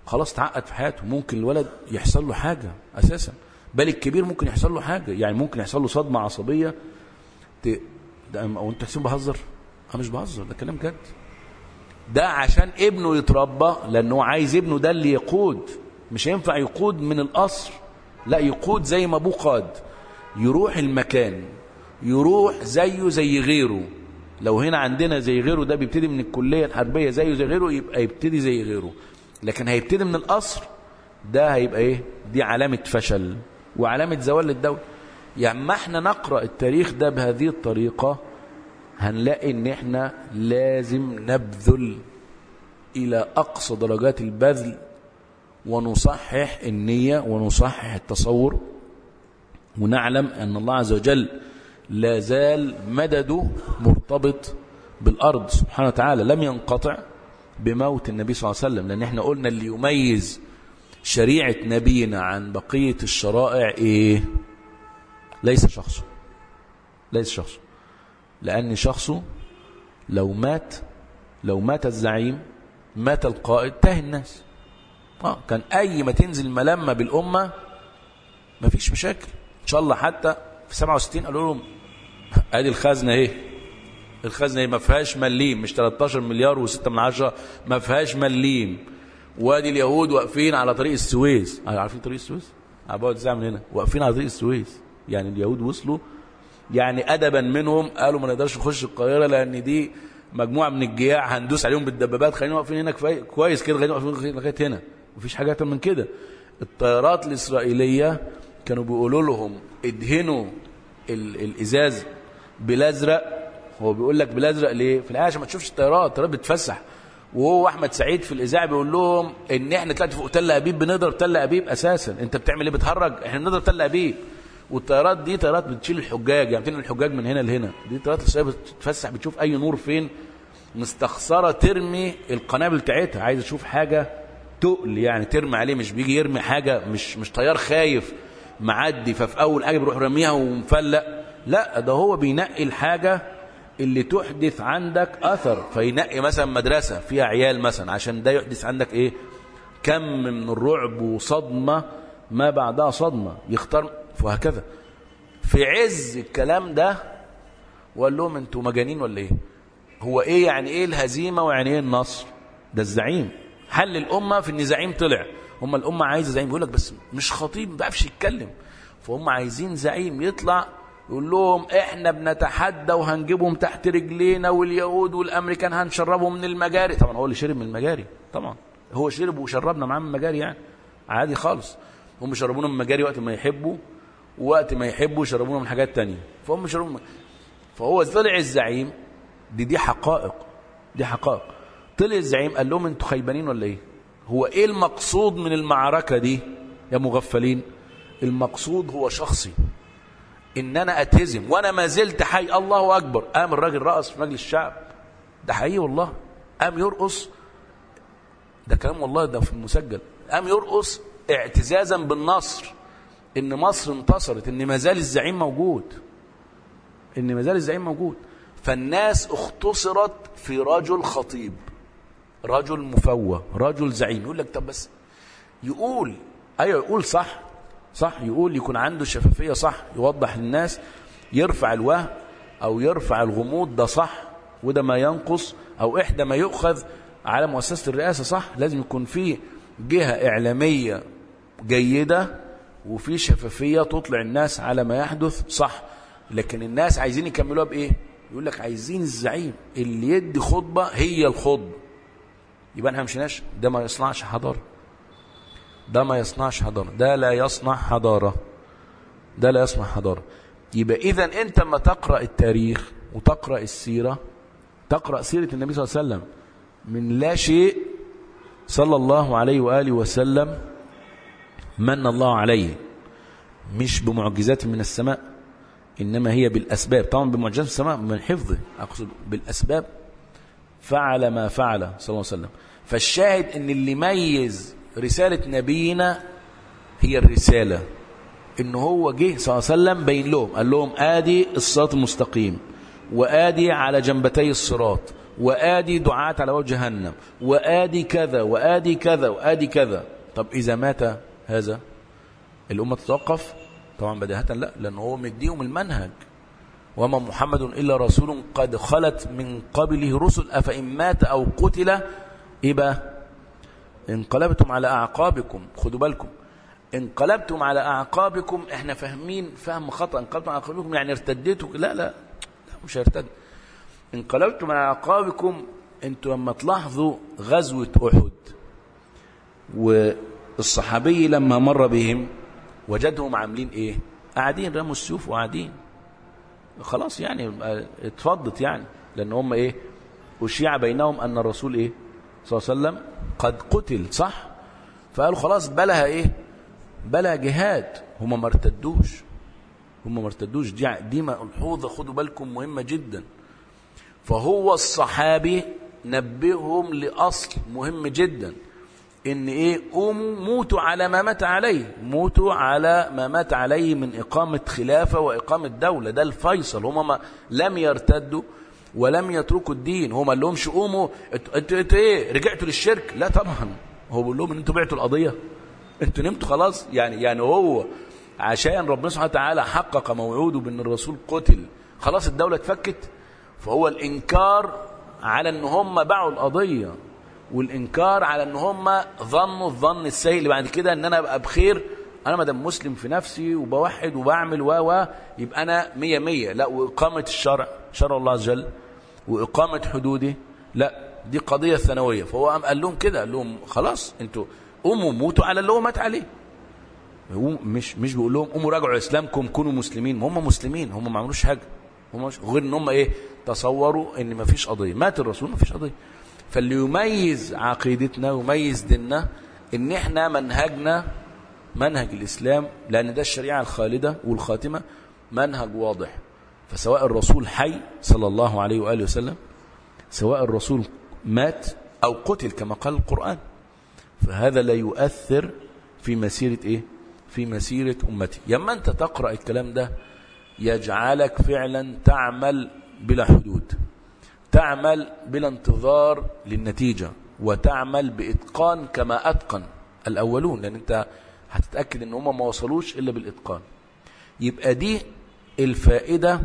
خلاص تعقد في حياته ممكن الولد يحصل له حاجة أساسا بل الكبير ممكن يحصل له حاجة يعني ممكن يحصل له صدمة عصبية ت... ده أو أنت حسين بهزر أنا مش بهزر ده كلام جد ده عشان ابنه يتربى لأنه عايز ابنه ده اللي يقود مش هينفع يقود من القصر لا يقود زي ما أبوه قاد يروح المكان يروح زيه زي غيره لو هنا عندنا زي غيره ده بيبتدي من الكلية الحربية زيه زي غيره يبقى يبتدي زي غيره لكن هيبتدي من القصر ده هيبقى ايه دي علامة فشل وعلامة زوال للدولة يعني ما احنا نقرأ التاريخ ده بهذه الطريقة هنلاقي ان احنا لازم نبذل الى اقصى درجات البذل ونصحح النية ونصحح التصور ونعلم ان الله عز وجل لا زال مدده مرتبط بالارض سبحانه وتعالى لم ينقطع بموت النبي صلى الله عليه وسلم لان احنا قلنا اللي يميز شريعة نبينا عن بقية الشرائع ايه ليس شخصه ليس شخصه لأن شخصه لو مات لو مات الزعيم مات القائد تاه الناس آه كان أي ما تنزل ملمة بالأمة مفيش مشاكل إن شاء الله حتى في 67 قالوا لهم ادي الخزنة اهي الخزنة اهي ما فيهاش مليم مش 13 مليار و6 من عشرة ما فيهاش مليم وادي اليهود واقفين على طريق السويس عارفين طريق السويس؟ على بعد ساعة من هنا واقفين على طريق السويس يعني اليهود وصلوا يعني أدبا منهم قالوا ما نقدرش نخش القاهرة لأن دي مجموعة من الجياع هندوس عليهم بالدبابات خلينا واقفين هنا كفاية كويس كده خلينا واقفين لغاية هنا مفيش حاجة أكتر من كده الطيارات الإسرائيلية كانوا بيقولوا لهم ادهنوا ال الإزاز بالأزرق هو بيقول لك بالأزرق ليه؟ في الآية عشان ما تشوفش الطيارات الطيارات بتتفسح وهو احمد سعيد في الاذاعه بيقول لهم ان احنا طلعت فوق تل ابيب بنضرب تل ابيب اساسا انت بتعمل ايه بتهرج احنا بنضرب تل ابيب والطيارات دي طيارات بتشيل الحجاج يعني بتنقل الحجاج من هنا لهنا دي طيارات الاسرائيليه بتتفسح بتشوف اي نور فين مستخسره ترمي القنابل بتاعتها عايزه تشوف حاجه تقل يعني ترمي عليه مش بيجي يرمي حاجه مش مش طيار خايف معدي ففي اول حاجه بيروح رميها ومفلق لا ده هو بينقي الحاجه اللي تحدث عندك اثر فينقي مثلا مدرسه فيها عيال مثلا عشان ده يحدث عندك ايه كم من الرعب وصدمه ما بعدها صدمه يختار وهكذا في عز الكلام ده وقال لهم انتوا مجانين ولا ايه هو ايه يعني ايه الهزيمه ويعني ايه النصر ده الزعيم حل الامه في ان زعيم طلع هم الامه عايزه زعيم بيقول لك بس مش خطيب ما بيعرفش يتكلم فهم عايزين زعيم يطلع يقول لهم احنا بنتحدى وهنجيبهم تحت رجلينا واليهود والامريكان هنشربهم من المجاري طبعا هو اللي شرب من المجاري طبعا هو شرب وشربنا معاه من المجاري يعني عادي خالص هم شربونا من المجاري وقت ما يحبوا وقت ما يحبوا يشربونا من حاجات تانية فهم يشربون فهو طلع الزعيم دي دي حقائق دي حقائق طلع الزعيم قال لهم انتوا خيبانين ولا ايه هو ايه المقصود من المعركة دي يا مغفلين المقصود هو شخصي ان انا اتهزم وانا ما زلت حي الله اكبر قام الراجل رقص في مجلس الشعب ده حقيقي والله قام يرقص ده كلام والله ده في المسجل قام يرقص اعتزازا بالنصر ان مصر انتصرت ان ما زال الزعيم موجود ان ما زال الزعيم موجود فالناس اختصرت في رجل خطيب رجل مفوه رجل زعيم يقول لك طب بس يقول ايوه يقول صح صح يقول يكون عنده شفافيه صح يوضح للناس يرفع الوهم او يرفع الغموض ده صح وده ما ينقص او احدى ما يؤخذ على مؤسسه الرئاسه صح لازم يكون في جهه اعلاميه جيده وفي شفافيه تطلع الناس على ما يحدث صح لكن الناس عايزين يكملوها بايه يقول لك عايزين الزعيم اللي يدي خطبه هي الخطبه يبقى احنا مشيناش ده ما يصنعش حضاره ده ما يصنعش حضاره ده لا يصنع حضاره ده لا يصنع حضاره يبقى اذا انت لما تقرا التاريخ وتقرا السيره تقرا سيره النبي صلى الله عليه وسلم من لا شيء صلى الله عليه واله وسلم من الله عليه مش بمعجزات من السماء انما هي بالاسباب طبعا بمعجزات من السماء من حفظه اقصد بالاسباب فعل ما فعل صلى الله عليه وسلم فالشاهد ان اللي ميز رسالة نبينا هي الرسالة ان هو جه صلى الله عليه وسلم بين لهم قال لهم ادي الصراط المستقيم وادي على جنبتي الصراط وآدي دعاة على وجه جهنم وآدي كذا وآدي كذا وآدي كذا طب إذا مات هذا الأمة تتوقف طبعا بداهة لا لأنه هو مديهم المنهج وما محمد إلا رسول قد خلت من قبله رسل أفإن مات أو قتل إبا انقلبتم على أعقابكم خدوا بالكم انقلبتم على أعقابكم احنا فاهمين فهم خطأ انقلبتم على أعقابكم يعني ارتديتوا لا لا لا مش هيرتد انقلبتم على أعقابكم انتوا لما تلاحظوا غزوة أحد والصحابي لما مر بهم وجدهم عاملين ايه قاعدين رموا السيوف وقاعدين خلاص يعني اتفضت يعني لان هم ايه اشيع بينهم ان الرسول ايه صلى الله عليه وسلم قد قتل صح فقالوا خلاص بلها ايه بلا جهاد هم ما ارتدوش هم ما ارتدوش دي دي ملحوظه خدوا بالكم مهمه جدا فهو الصحابي نبههم لاصل مهم جدا ان ايه قوموا موتوا على ما مات عليه موتوا على ما مات عليه من اقامه خلافه واقامه دوله ده الفيصل هم ما لم يرتدوا ولم يتركوا الدين هم قال لهمش قوموا انتوا انتوا ايه رجعتوا للشرك لا طبعا هو بيقول لهم ان انتوا بعتوا القضيه انتوا نمتوا خلاص يعني يعني هو عشان ربنا سبحانه وتعالى حقق موعوده بان الرسول قتل خلاص الدوله اتفكت فهو الانكار على ان هم باعوا القضيه والانكار على ان هم ظنوا الظن السيء اللي بعد كده ان انا ابقى بخير انا ما دام مسلم في نفسي وبوحد وبعمل و و يبقى انا مية مية لا واقامه الشرع شرع الله عز وجل واقامه حدوده لا دي قضيه ثانويه فهو قام قال لهم كده قال لهم خلاص انتوا قوموا موتوا على اللي هو مات عليه هو مش مش بيقول لهم قوموا راجعوا اسلامكم كونوا مسلمين هم مسلمين هم ما عملوش حاجه هم مش غير ان هم ايه تصوروا ان ما فيش قضيه مات الرسول ما فيش قضيه فاللي يميز عقيدتنا ويميز ديننا ان احنا منهجنا منهج الاسلام لان ده الشريعه الخالده والخاتمه منهج واضح فسواء الرسول حي صلى الله عليه واله وسلم سواء الرسول مات او قتل كما قال القران فهذا لا يؤثر في مسيره ايه في مسيره امتي لما انت تقرا الكلام ده يجعلك فعلا تعمل بلا حدود تعمل بلا انتظار للنتيجة وتعمل بإتقان كما أتقن الأولون لأن أنت هتتأكد أن هم ما وصلوش إلا بالإتقان يبقى دي الفائدة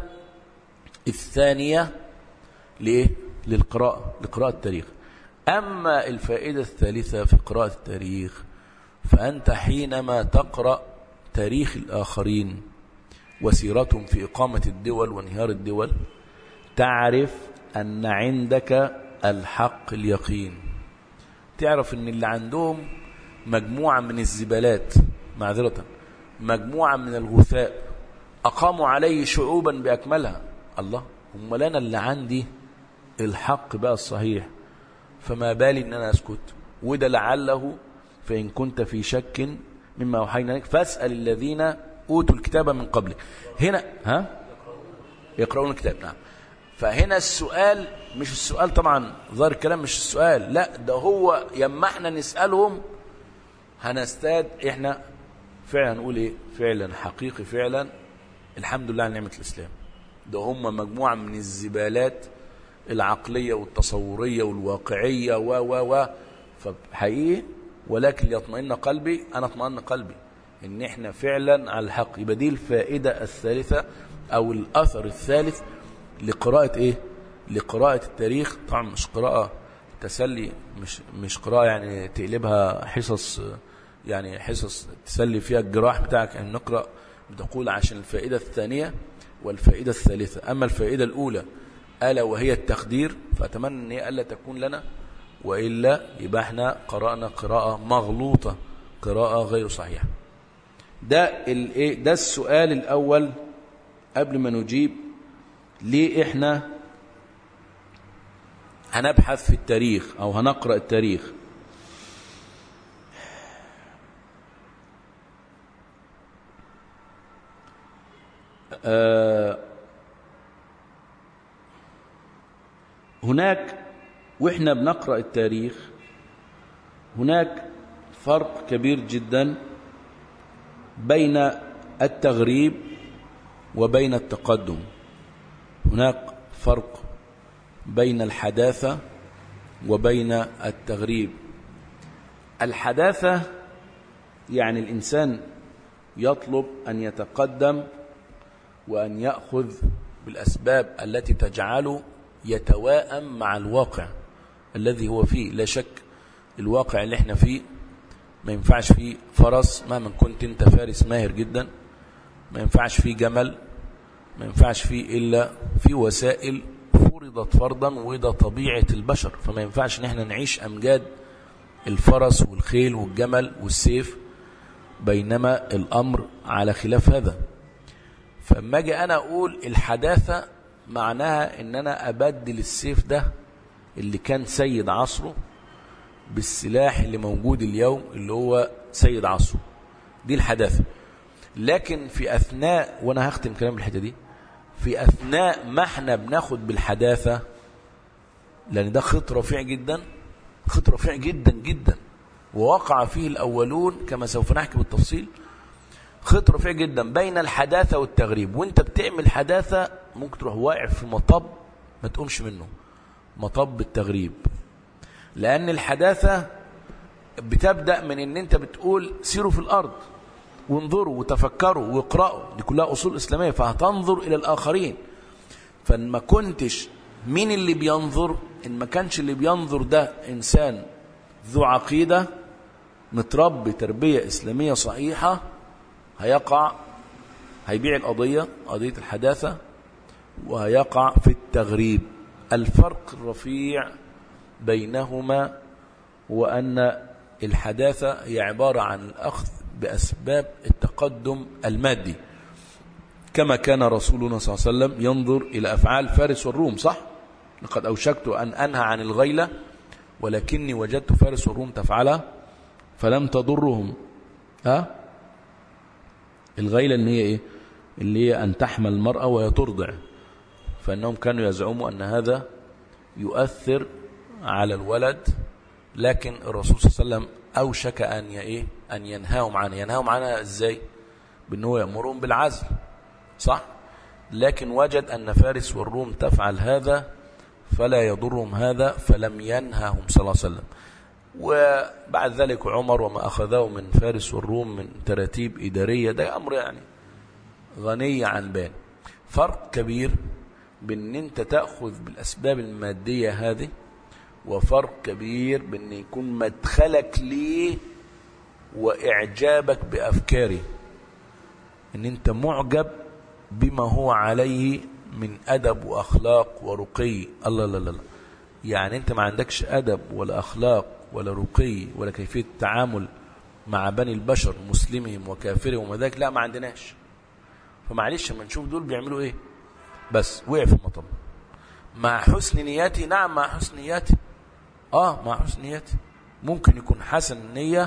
الثانية لإيه؟ للقراءة لقراءة التاريخ أما الفائدة الثالثة في قراءة التاريخ فأنت حينما تقرأ تاريخ الآخرين وسيرتهم في إقامة الدول وانهيار الدول تعرف أن عندك الحق اليقين تعرف أن اللي عندهم مجموعة من الزبالات معذرة مجموعة من الغثاء أقاموا عليه شعوبا بأكملها الله هم لنا اللي عندي الحق بقى الصحيح فما بالي أن أنا أسكت وده لعله فإن كنت في شك مما أوحينا لك فاسأل الذين أوتوا الكتاب من قبلك هنا ها يقرؤون الكتاب نعم فهنا السؤال مش السؤال طبعا ظاهر الكلام مش السؤال لا ده هو يما احنا نسألهم هنستاد احنا فعلا نقول ايه فعلا حقيقي فعلا الحمد لله على نعمة الإسلام ده هم مجموعة من الزبالات العقلية والتصورية والواقعية و و و فحقيقي ولكن ليطمئن قلبي أنا اطمئن قلبي إن إحنا فعلا على الحق يبقى دي الفائدة الثالثة أو الأثر الثالث لقراءة إيه؟ لقراءة التاريخ طبعا مش قراءة تسلي مش مش قراءة يعني تقلبها حصص يعني حصص تسلي فيها الجراح بتاعك يعني نقرأ بتقول عشان الفائدة الثانية والفائدة الثالثة أما الفائدة الأولى ألا وهي التقدير فأتمنى أن هي ألا تكون لنا وإلا يبقى احنا قرأنا قراءة مغلوطة قراءة غير صحيحة ده الايه ده السؤال الأول قبل ما نجيب ليه احنا هنبحث في التاريخ أو هنقرأ التاريخ آه هناك واحنا بنقرأ التاريخ هناك فرق كبير جدا بين التغريب وبين التقدم هناك فرق بين الحداثة وبين التغريب الحداثة يعني الإنسان يطلب أن يتقدم وأن يأخذ بالأسباب التي تجعله يتواءم مع الواقع الذي هو فيه لا شك الواقع اللي احنا فيه ما ينفعش فيه فرس مهما كنت انت فارس ماهر جدا ما ينفعش فيه جمل ما ينفعش فيه إلا في وسائل فرضت فرضا وده طبيعة البشر فما ينفعش ان احنا نعيش أمجاد الفرس والخيل والجمل والسيف بينما الأمر على خلاف هذا فما اجي أنا أقول الحداثة معناها ان أنا أبدل السيف ده اللي كان سيد عصره بالسلاح اللي موجود اليوم اللي هو سيد عصره دي الحداثة لكن في أثناء وأنا هختم كلام الحتة دي في أثناء ما احنا بناخد بالحداثة لأن ده خط رفيع جدا خط رفيع جدا جدا ووقع فيه الأولون كما سوف نحكي بالتفصيل خط رفيع جدا بين الحداثة والتغريب وانت بتعمل حداثة ممكن تروح واقع في مطب ما تقومش منه مطب التغريب لأن الحداثة بتبدأ من ان انت بتقول سيروا في الأرض وانظروا وتفكروا واقرأوا دي كلها أصول إسلامية فهتنظر إلى الآخرين فما كنتش مين اللي بينظر إن ما كانش اللي بينظر ده إنسان ذو عقيدة متربي تربية إسلامية صحيحة هيقع هيبيع القضية قضية الحداثة وهيقع في التغريب الفرق الرفيع بينهما هو أن الحداثة هي عبارة عن الأخذ بأسباب التقدم المادي كما كان رسولنا صلى الله عليه وسلم ينظر إلى أفعال فارس والروم صح؟ لقد أوشكت أن أنهى عن الغيلة ولكني وجدت فارس والروم تفعلها فلم تضرهم ها؟ الغيلة اللي هي إيه؟ اللي هي أن تحمل المرأة وهي ترضع فإنهم كانوا يزعموا أن هذا يؤثر على الولد لكن الرسول صلى الله عليه وسلم أوشك أن إيه أن ينهاهم عنها ينهاهم عنها إزاي بأنه يأمرهم بالعزل صح لكن وجد أن فارس والروم تفعل هذا فلا يضرهم هذا فلم ينهاهم صلى الله عليه وسلم وبعد ذلك عمر وما أخذه من فارس والروم من تراتيب إدارية ده أمر يعني غني عن بان فرق كبير بأن أنت تأخذ بالأسباب المادية هذه وفرق كبير بأن يكون مدخلك ليه وإعجابك بأفكاره أن أنت معجب بما هو عليه من أدب وأخلاق ورقي الله لا لا لا يعني أنت ما عندكش أدب ولا أخلاق ولا رقي ولا كيفية التعامل مع بني البشر مسلمهم وكافرهم وذلك لا ما عندناش فمعلش لما نشوف دول بيعملوا ايه بس وقع في المطب مع حسن نياتي نعم مع حسن نياتي اه مع حسن نياتي ممكن يكون حسن النية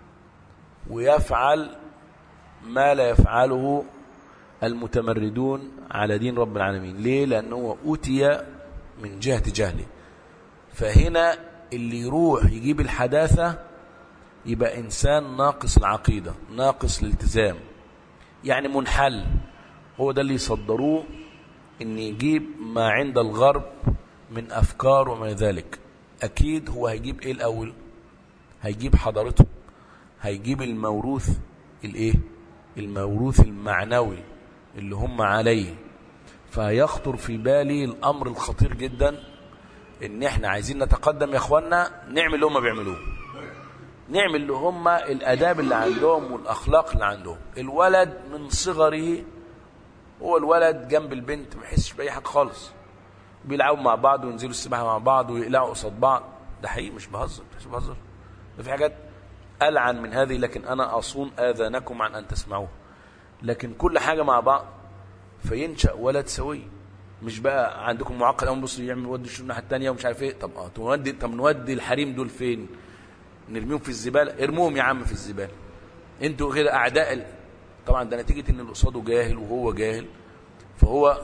ويفعل ما لا يفعله المتمردون على دين رب العالمين ليه لأنه أوتي من جهة جهله فهنا اللي يروح يجيب الحداثة يبقى إنسان ناقص العقيدة ناقص الالتزام يعني منحل هو ده اللي يصدروه ان يجيب ما عند الغرب من أفكار وما ذلك أكيد هو هيجيب إيه الأول هيجيب حضارته هيجيب الموروث الإيه الموروث المعنوي اللي هم عليه فيخطر في بالي الأمر الخطير جدا ان احنا عايزين نتقدم يا اخوانا نعمل اللي هم بيعملوه نعمل اللي هم الاداب اللي عندهم والاخلاق اللي عندهم الولد من صغره هو الولد جنب البنت ما يحسش باي حاجه خالص بيلعبوا مع بعض وينزلوا السباحه مع بعض ويقلعوا قصاد بعض ده حقيقي مش بهزر مش بهزر ده في حاجات العن من هذه لكن انا اصون اذانكم عن ان تسمعوها لكن كل حاجه مع بعض فينشا ولد سوي مش بقى عندكم معقد قوم بص يعمل ودي الشؤون الناحيه الثانيه ومش عارف ايه طب اه تودي طب نودي الحريم دول فين نرميهم في الزباله ارموهم يا عم في الزباله انتوا كده اعداء ال... طبعا ده نتيجه ان اللي قصاده جاهل وهو جاهل فهو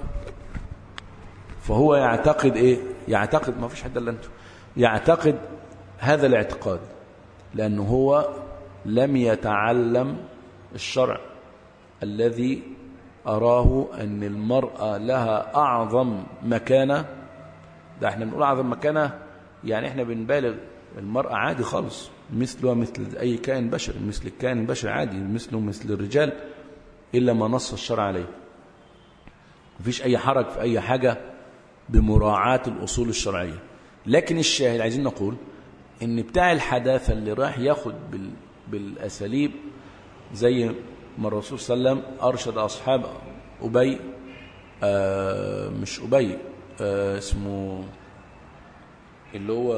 فهو يعتقد ايه يعتقد ما فيش حد الا انتوا يعتقد هذا الاعتقاد لانه هو لم يتعلم الشرع الذي أراه أن المرأة لها أعظم مكانة ده احنا بنقول أعظم مكانة يعني احنا بنبالغ المرأة عادي خالص مثلها مثل أي كائن بشري مثل الكائن البشري عادي مثله مثل الرجال إلا ما نص الشرع عليه مفيش أي حرج في أي حاجة بمراعاة الأصول الشرعية لكن الشاهد عايزين نقول إن بتاع الحداثة اللي راح ياخد بال بالأساليب زي ما الرسول صلى الله عليه وسلم أرشد أصحاب أبي آه مش أبي آه اسمه اللي هو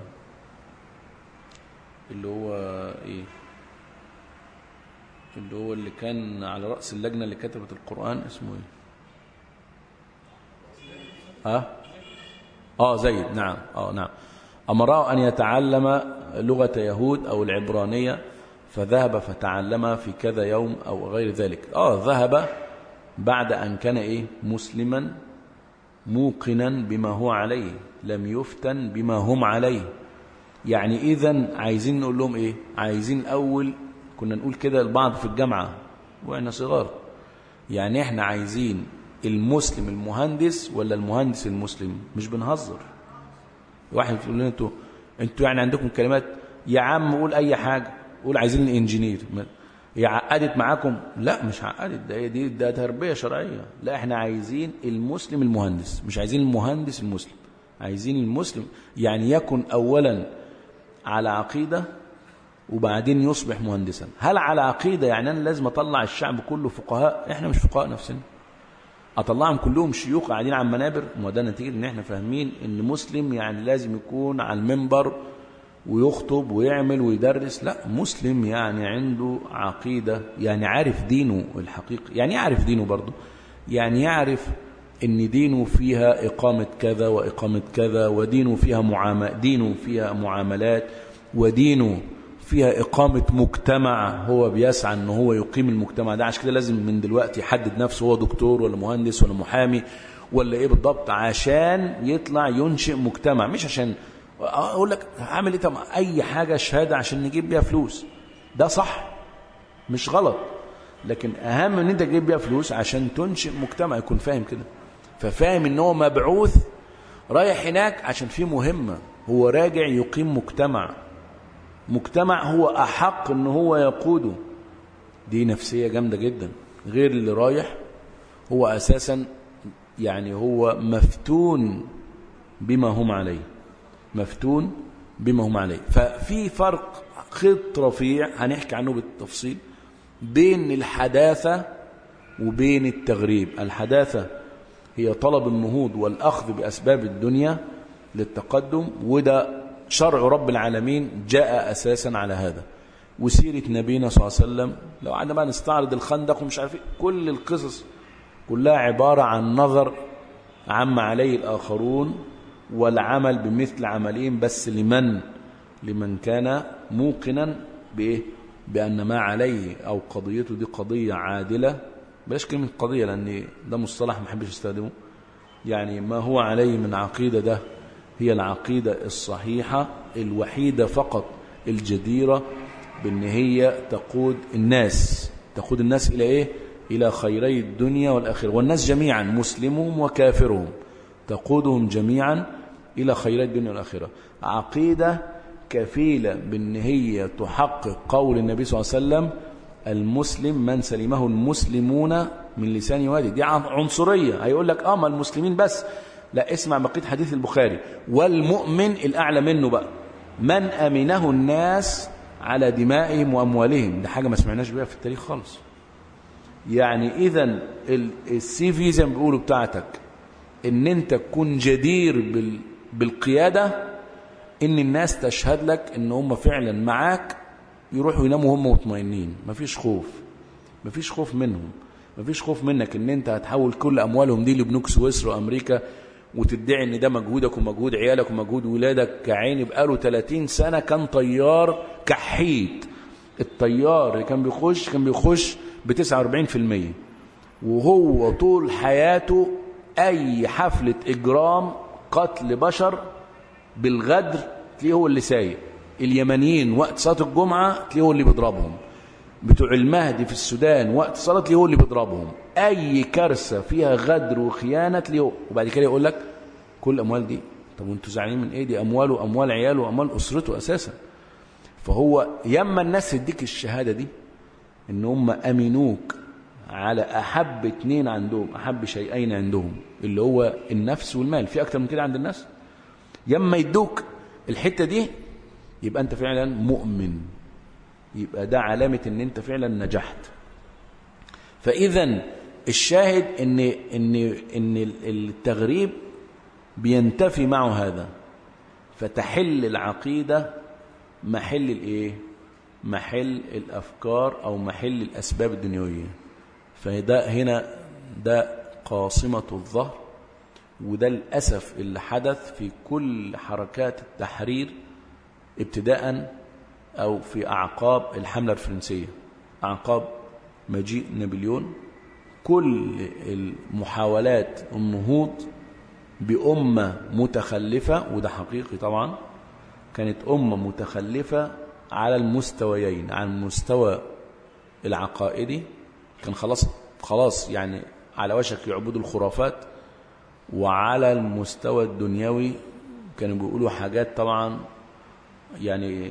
اللي هو ايه اللي هو اللي كان على رأس اللجنة اللي كتبت القرآن اسمه ايه ها اه زيد نعم اه نعم أمره أن يتعلم لغة يهود أو العبرانية فذهب فتعلمها في كذا يوم أو غير ذلك آه ذهب بعد أن كان إيه مسلما موقنا بما هو عليه لم يفتن بما هم عليه يعني إذا عايزين نقول لهم إيه عايزين أول كنا نقول كده البعض في الجامعة وإحنا صغار يعني إحنا عايزين المسلم المهندس ولا المهندس المسلم مش بنهزر واحد يقول لنا انتوا انتوا يعني عندكم كلمات يا عم قول اي حاجه قول عايزين الانجينير هي عقدت معاكم لا مش عقدت ده دي ده تربيه شرعيه لا احنا عايزين المسلم المهندس مش عايزين المهندس المسلم عايزين المسلم يعني يكن اولا على عقيده وبعدين يصبح مهندسا هل على عقيده يعني انا لازم اطلع الشعب كله فقهاء احنا مش فقهاء نفسنا اطلعهم كلهم شيوخ قاعدين على المنابر ما ده نتيجه ان احنا فاهمين ان مسلم يعني لازم يكون على المنبر ويخطب ويعمل ويدرس لا مسلم يعني عنده عقيده يعني عارف دينه الحقيقي يعني يعرف دينه برضه يعني يعرف ان دينه فيها اقامه كذا واقامه كذا ودينه فيها معاملات دينه فيها معاملات ودينه فيها إقامة مجتمع هو بيسعى أنه هو يقيم المجتمع ده عشان كده لازم من دلوقتي يحدد نفسه هو دكتور ولا مهندس ولا محامي ولا إيه بالضبط عشان يطلع ينشئ مجتمع مش عشان أقول لك هعمل إيه طبعا أي حاجة شهادة عشان نجيب بيها فلوس ده صح مش غلط لكن أهم من أنت تجيب بيها فلوس عشان تنشئ مجتمع يكون فاهم كده ففاهم ان هو مبعوث رايح هناك عشان في مهمة هو راجع يقيم مجتمع مجتمع هو أحق ان هو يقوده دي نفسية جامدة جدا غير اللي رايح هو أساسا يعني هو مفتون بما هم عليه مفتون بما هم عليه ففي فرق خط رفيع هنحكي عنه بالتفصيل بين الحداثة وبين التغريب الحداثة هي طلب النهوض والأخذ بأسباب الدنيا للتقدم وده شرع رب العالمين جاء أساسا على هذا وسيرة نبينا صلى الله عليه وسلم لو قعدنا بقى نستعرض الخندق ومش عارف كل القصص كلها عبارة عن نظر عما عليه الآخرون والعمل بمثل عملهم بس لمن لمن كان موقنا بإيه بأن ما عليه أو قضيته دي قضية عادلة بلاش كلمة قضية لأن ده مصطلح ما بحبش استخدمه يعني ما هو عليه من عقيدة ده هي العقيدة الصحيحة الوحيدة فقط الجديرة بأن هي تقود الناس تقود الناس إلى إيه؟ إلى خيري الدنيا والآخرة والناس جميعا مسلمهم وكافرهم تقودهم جميعا إلى خيري الدنيا والآخرة عقيدة كفيلة بأن هي تحقق قول النبي صلى الله عليه وسلم المسلم من سلمه المسلمون من لسان وادي دي عنصرية هيقول لك آه ما المسلمين بس لا اسمع بقية حديث البخاري والمؤمن الأعلى منه بقى من أمنه الناس على دمائهم وأموالهم ده حاجة ما سمعناش بيها في التاريخ خالص يعني إذا السي في زي ما بيقولوا بتاعتك ان انت تكون جدير بال بالقيادة ان الناس تشهد لك ان هم فعلا معاك يروحوا يناموا هم مطمئنين مفيش خوف مفيش خوف منهم مفيش خوف منك ان انت هتحول كل اموالهم دي لبنوك سويسرا وامريكا وتدعي ان ده مجهودك ومجهود عيالك ومجهود ولادك كعيني بقاله 30 سنة كان طيار كحيت الطيار اللي كان بيخش كان بيخش ب 49% وهو طول حياته اي حفلة اجرام قتل بشر بالغدر تلاقيه هو اللي سايق اليمنيين وقت صلاة الجمعة تلاقيه هو اللي بيضربهم بتوع المهدي في السودان وقت الصلاة تلاقيه هو اللي بيضربهم أي كارثة فيها غدر وخيانة تلاقيه وبعد كده يقول لك كل الأموال دي طب وانتوا زعلانين من ايه دي امواله واموال عياله واموال اسرته اساسا فهو يما الناس تديك الشهاده دي ان هم امنوك على احب اتنين عندهم احب شيئين عندهم اللي هو النفس والمال في اكتر من كده عند الناس يما يدوك الحته دي يبقى انت فعلا مؤمن يبقى ده علامه ان انت فعلا نجحت فاذا الشاهد ان ان ان التغريب بينتفي معه هذا فتحل العقيده محل الايه محل الافكار او محل الاسباب الدنيويه فده هنا ده قاصمه الظهر وده الاسف اللي حدث في كل حركات التحرير ابتداء او في اعقاب الحمله الفرنسيه اعقاب مجيء نابليون كل المحاولات النهوض بأمة متخلفة وده حقيقي طبعا كانت أمة متخلفة على المستويين على المستوى العقائدي كان خلاص خلاص يعني على وشك يعبدوا الخرافات وعلى المستوى الدنيوي كانوا بيقولوا حاجات طبعا يعني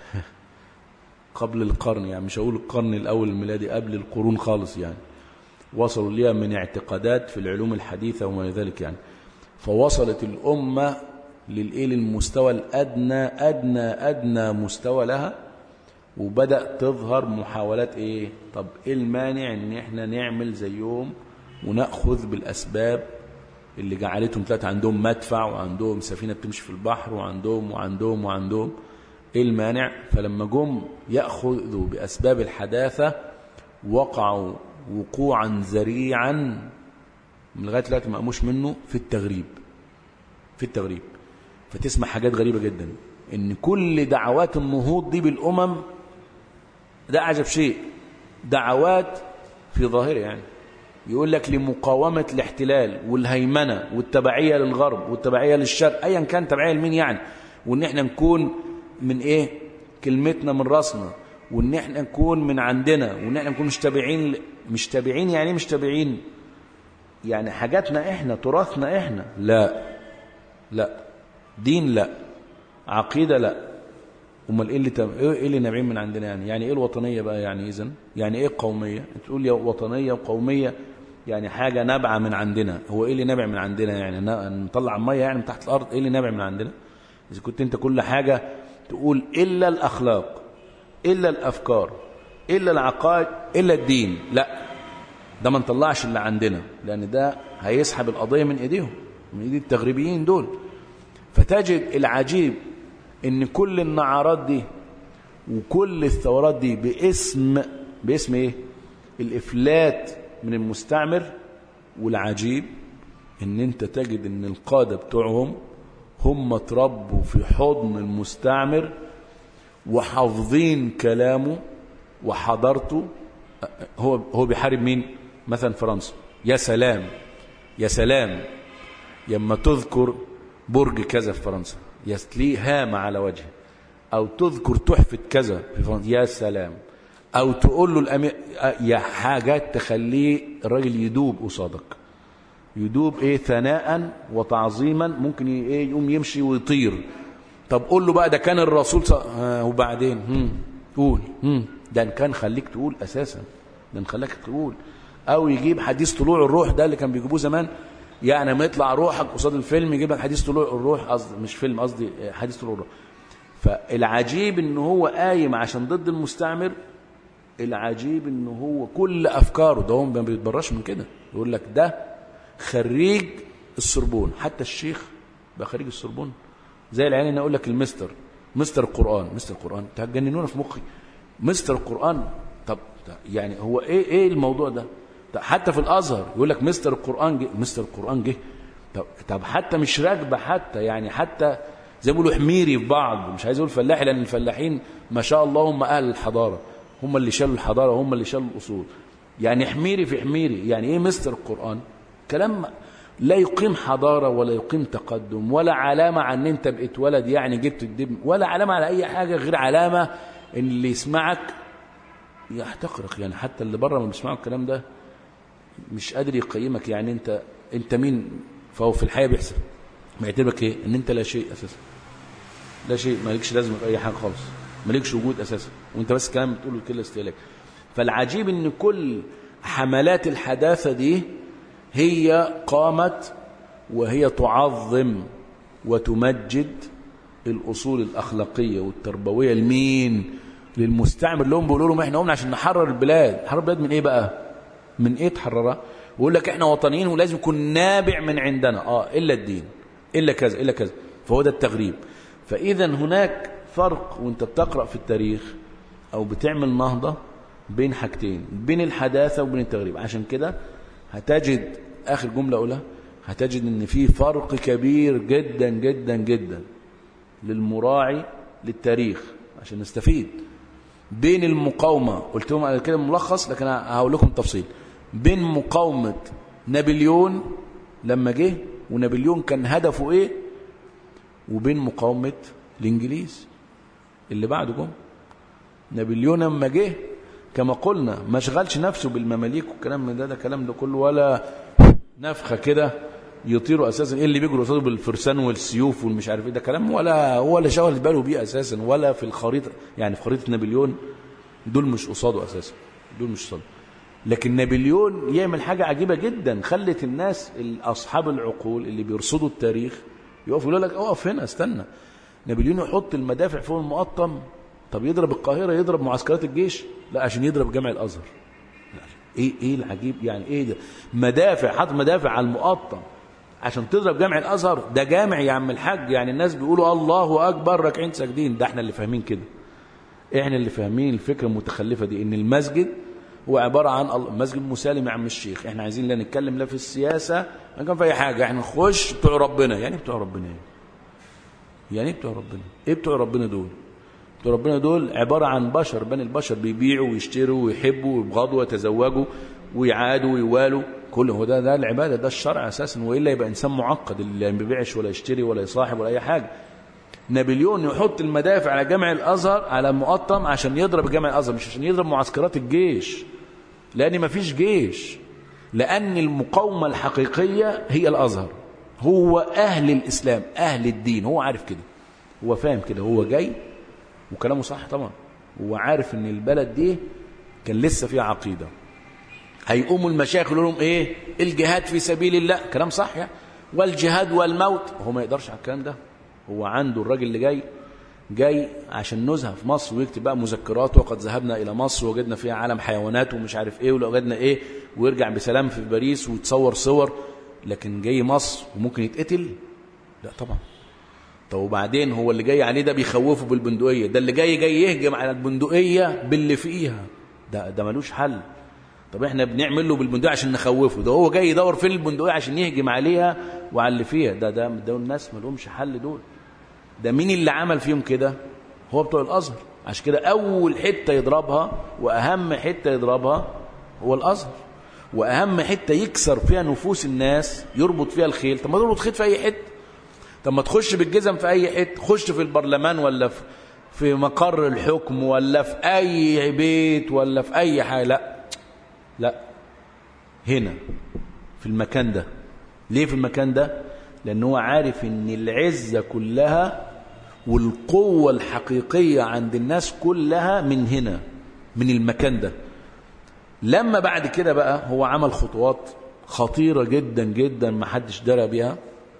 قبل القرن يعني مش هقول القرن الأول الميلادي قبل القرون خالص يعني وصلوا ليها من اعتقادات في العلوم الحديثة وما إلى ذلك يعني فوصلت الأمة للإيه للمستوى الأدنى أدنى أدنى مستوى لها وبدأ تظهر محاولات إيه طب إيه المانع إن إحنا نعمل زيهم ونأخذ بالأسباب اللي جعلتهم ثلاثة عندهم مدفع وعندهم سفينة بتمشي في البحر وعندهم وعندهم وعندهم إيه المانع فلما جم يأخذوا بأسباب الحداثة وقعوا وقوعا ذريعا من لغايه دلوقتي ما قاموش منه في التغريب في التغريب فتسمع حاجات غريبه جدا ان كل دعوات النهوض دي بالامم ده اعجب شيء دعوات في ظاهره يعني يقول لك لمقاومه الاحتلال والهيمنه والتبعيه للغرب والتبعيه للشرق ايا كان تبعيه لمين يعني وان احنا نكون من ايه كلمتنا من راسنا وان احنا نكون من عندنا وان احنا نكون مش تابعين مش تابعين يعني مش تابعين يعني حاجاتنا احنا تراثنا احنا لا لا دين لا عقيده لا امال ايه اللي تم... ايه اللي نابعين من عندنا يعني يعني ايه الوطنيه بقى يعني اذا يعني ايه قوميه تقول يا وطنيه وقوميه يعني حاجه نابعه من عندنا هو ايه اللي نابع من عندنا يعني نطلع ميه يعني من تحت الارض ايه اللي نابع من عندنا اذا كنت انت كل حاجه تقول الا الاخلاق الا الافكار الا العقائد الا الدين لا ده ما نطلعش اللي عندنا لان ده هيسحب القضيه من ايديهم من ايدي التغريبيين دول فتجد العجيب ان كل النعرات دي وكل الثورات دي باسم باسم ايه الافلات من المستعمر والعجيب ان انت تجد ان القاده بتوعهم هم اتربوا في حضن المستعمر وحافظين كلامه وحضرته هو هو بيحارب مين مثلا فرنسا يا سلام يا سلام لما تذكر برج كذا في فرنسا يستليه هامة على وجهه أو تذكر تحفة كذا في فرنسا يا سلام أو تقول له الأمير يا حاجات تخليه الراجل يدوب قصادك يدوب إيه ثناء وتعظيما ممكن إيه يقوم يمشي ويطير طب قول له بقى ده كان الرسول ص... آه وبعدين هم قول هم ده كان خليك تقول أساسا ده خلاك تقول أو يجيب حديث طلوع الروح ده اللي كان بيجيبوه زمان يعني ما يطلع روحك قصاد الفيلم يجيب لك حديث طلوع الروح قصدي مش فيلم قصدي حديث طلوع الروح فالعجيب ان هو قايم عشان ضد المستعمر العجيب ان هو كل افكاره ده هو ما بيتبرش من كده يقول لك ده خريج السربون حتى الشيخ بقى خريج السربون زي العيال ان اقول لك المستر مستر القران مستر القران انت هتجننونا في مخي مستر القران طب يعني هو ايه ايه الموضوع ده حتى في الازهر يقول لك مستر القران جه مستر القران جه طب طب حتى مش راكبه حتى يعني حتى زي ما بيقولوا حميري في بعض مش عايز اقول فلاحي لان الفلاحين ما شاء الله هم اهل الحضاره هم اللي شالوا الحضاره هم اللي شالوا الاصول يعني حميري في حميري يعني ايه مستر القران كلام لا يقيم حضاره ولا يقيم تقدم ولا علامه عن ان انت بقيت ولد يعني جبت الدب ولا علامه على اي حاجه غير علامه ان اللي يسمعك يحتقرك يعني حتى اللي بره ما بيسمعوا الكلام ده مش قادر يقيمك يعني انت انت مين فهو في الحقيقه بيحسب معتبرك ايه ان انت لا شيء اساسا لا شيء مالكش لازمه في اي حاجه خالص مالكش وجود اساسا وانت بس كلام بتقوله كده استهلاك فالعجيب ان كل حملات الحداثه دي هي قامت وهي تعظم وتمجد الاصول الاخلاقيه والتربويه لمين للمستعمر اللي هم بيقولوا لهم احنا قمنا عشان نحرر البلاد نحرر البلاد من ايه بقى من ايه تحررها ويقول لك احنا وطنيين ولازم يكون نابع من عندنا اه الا الدين الا كذا الا كذا فهو ده التغريب فاذا هناك فرق وانت بتقرا في التاريخ او بتعمل نهضه بين حاجتين بين الحداثه وبين التغريب عشان كده هتجد اخر جمله اقولها هتجد ان في فرق كبير جدا جدا جدا للمراعي للتاريخ عشان نستفيد بين المقاومة قلت لهم على كده ملخص لكن هقول لكم التفصيل بين مقاومة نابليون لما جه ونابليون كان هدفه ايه وبين مقاومة الانجليز اللي بعده جم نابليون لما جه كما قلنا ما شغلش نفسه بالمماليك والكلام من ده ده كلام ده كله ولا نفخه كده يطيروا اساسا ايه اللي بيجروا قصاده بالفرسان والسيوف والمش عارف ايه ده كلام ولا ولا شغل باله بيه اساسا ولا في الخريطه يعني في خريطه نابليون دول مش قصاده اساسا دول مش قصاده لكن نابليون يعمل حاجه عجيبه جدا خلت الناس اصحاب العقول اللي بيرصدوا التاريخ يقفوا يقول لك اقف هنا استنى نابليون يحط المدافع فوق المقطم طب يضرب القاهره يضرب معسكرات الجيش لا عشان يضرب جامع الازهر ايه ايه العجيب يعني ايه ده مدافع حاطط مدافع على المقطم عشان تضرب جامع الازهر ده جامع يا عم الحاج يعني الناس بيقولوا الله اكبر راكعين ساجدين ده احنا اللي فاهمين كده احنا اللي فاهمين الفكره المتخلفه دي ان المسجد هو عباره عن الله مسجد مسالم يا عم الشيخ احنا عايزين لا نتكلم لا في السياسه لا كان في اي حاجه احنا نخش بتوع ربنا يعني بتوع ربنا ايه يعني بتوع ربنا ايه بتوع ربنا دول بتوع ربنا دول عباره عن بشر بني البشر بيبيعوا ويشتروا ويحبوا ويبغضوا ويتزوجوا ويعادوا ويوالوا كل هو ده ده العباده ده الشرع اساسا والا يبقى انسان معقد اللي ما بيبيعش ولا يشتري ولا يصاحب ولا اي حاجه نابليون يحط المدافع على جامع الازهر على مقطم عشان يضرب جامع الازهر مش عشان يضرب معسكرات الجيش لان ما فيش جيش لان المقاومه الحقيقيه هي الازهر هو اهل الاسلام اهل الدين هو عارف كده هو فاهم كده هو جاي وكلامه صح طبعا هو عارف ان البلد دي كان لسه فيها عقيده هيقوموا المشايخ يقولوا لهم ايه الجهاد في سبيل الله كلام صح يعني والجهاد والموت هو ما يقدرش على الكلام ده هو عنده الراجل اللي جاي جاي عشان نزهه في مصر ويكتب بقى مذكرات وقد ذهبنا الى مصر وجدنا فيها عالم حيوانات ومش عارف ايه وجدنا ايه ويرجع بسلام في باريس ويتصور صور لكن جاي مصر وممكن يتقتل لا طبعا طب وبعدين هو اللي جاي عليه ده بيخوفه بالبندقيه ده اللي جاي جاي يهجم على البندقيه باللي فيها ده ده ملوش حل طب احنا بنعمل له بالبندقيه عشان نخوفه ده هو جاي يدور فين البندقيه عشان يهجم عليها وعلى اللي فيها ده ده ده الناس ما لهمش حل دول ده مين اللي عمل فيهم كده هو بتوع الازهر عشان كده اول حته يضربها واهم حته يضربها هو الازهر واهم حته يكسر فيها نفوس الناس يربط فيها الخيل طب ما تربط خيل في اي حته طب ما تخش بالجزم في اي حته خش في البرلمان ولا في في مقر الحكم ولا في اي بيت ولا في اي حاجه لا لا هنا في المكان ده ليه في المكان ده لان هو عارف ان العزه كلها والقوه الحقيقيه عند الناس كلها من هنا من المكان ده لما بعد كده بقى هو عمل خطوات خطيره جدا جدا ما حدش درى بيها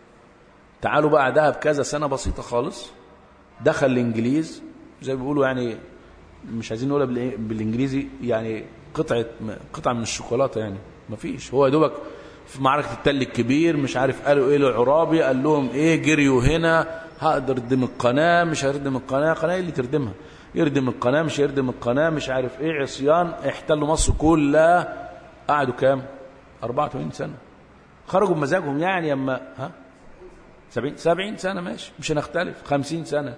تعالوا بعدها بكذا سنه بسيطه خالص دخل الانجليز زي ما بيقولوا يعني مش عايزين نقولها بالانجليزي يعني قطعه قطعه من الشوكولاته يعني ما فيش هو يا دوبك في معركه التل الكبير مش عارف قالوا ايه للعرابي قال لهم ايه جريوا هنا هقدر اردم القناه مش هردم القناه قناه اللي تردمها يردم القناه مش يردم القناه مش عارف ايه عصيان احتلوا مصر كلها قعدوا كام 84 سنه خرجوا بمزاجهم يعني اما ها 70 70 سنه ماشي مش هنختلف 50 سنه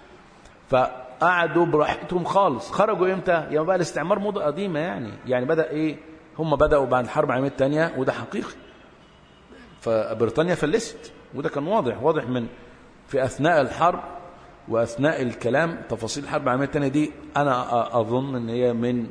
فقعدوا براحتهم خالص خرجوا امتى يوم بقى الاستعمار موضه قديمه يعني يعني بدا ايه هم بداوا بعد الحرب العالميه الثانيه وده حقيقي فبريطانيا فلست وده كان واضح واضح من في اثناء الحرب واثناء الكلام تفاصيل الحرب العالميه الثانيه دي انا اظن ان هي من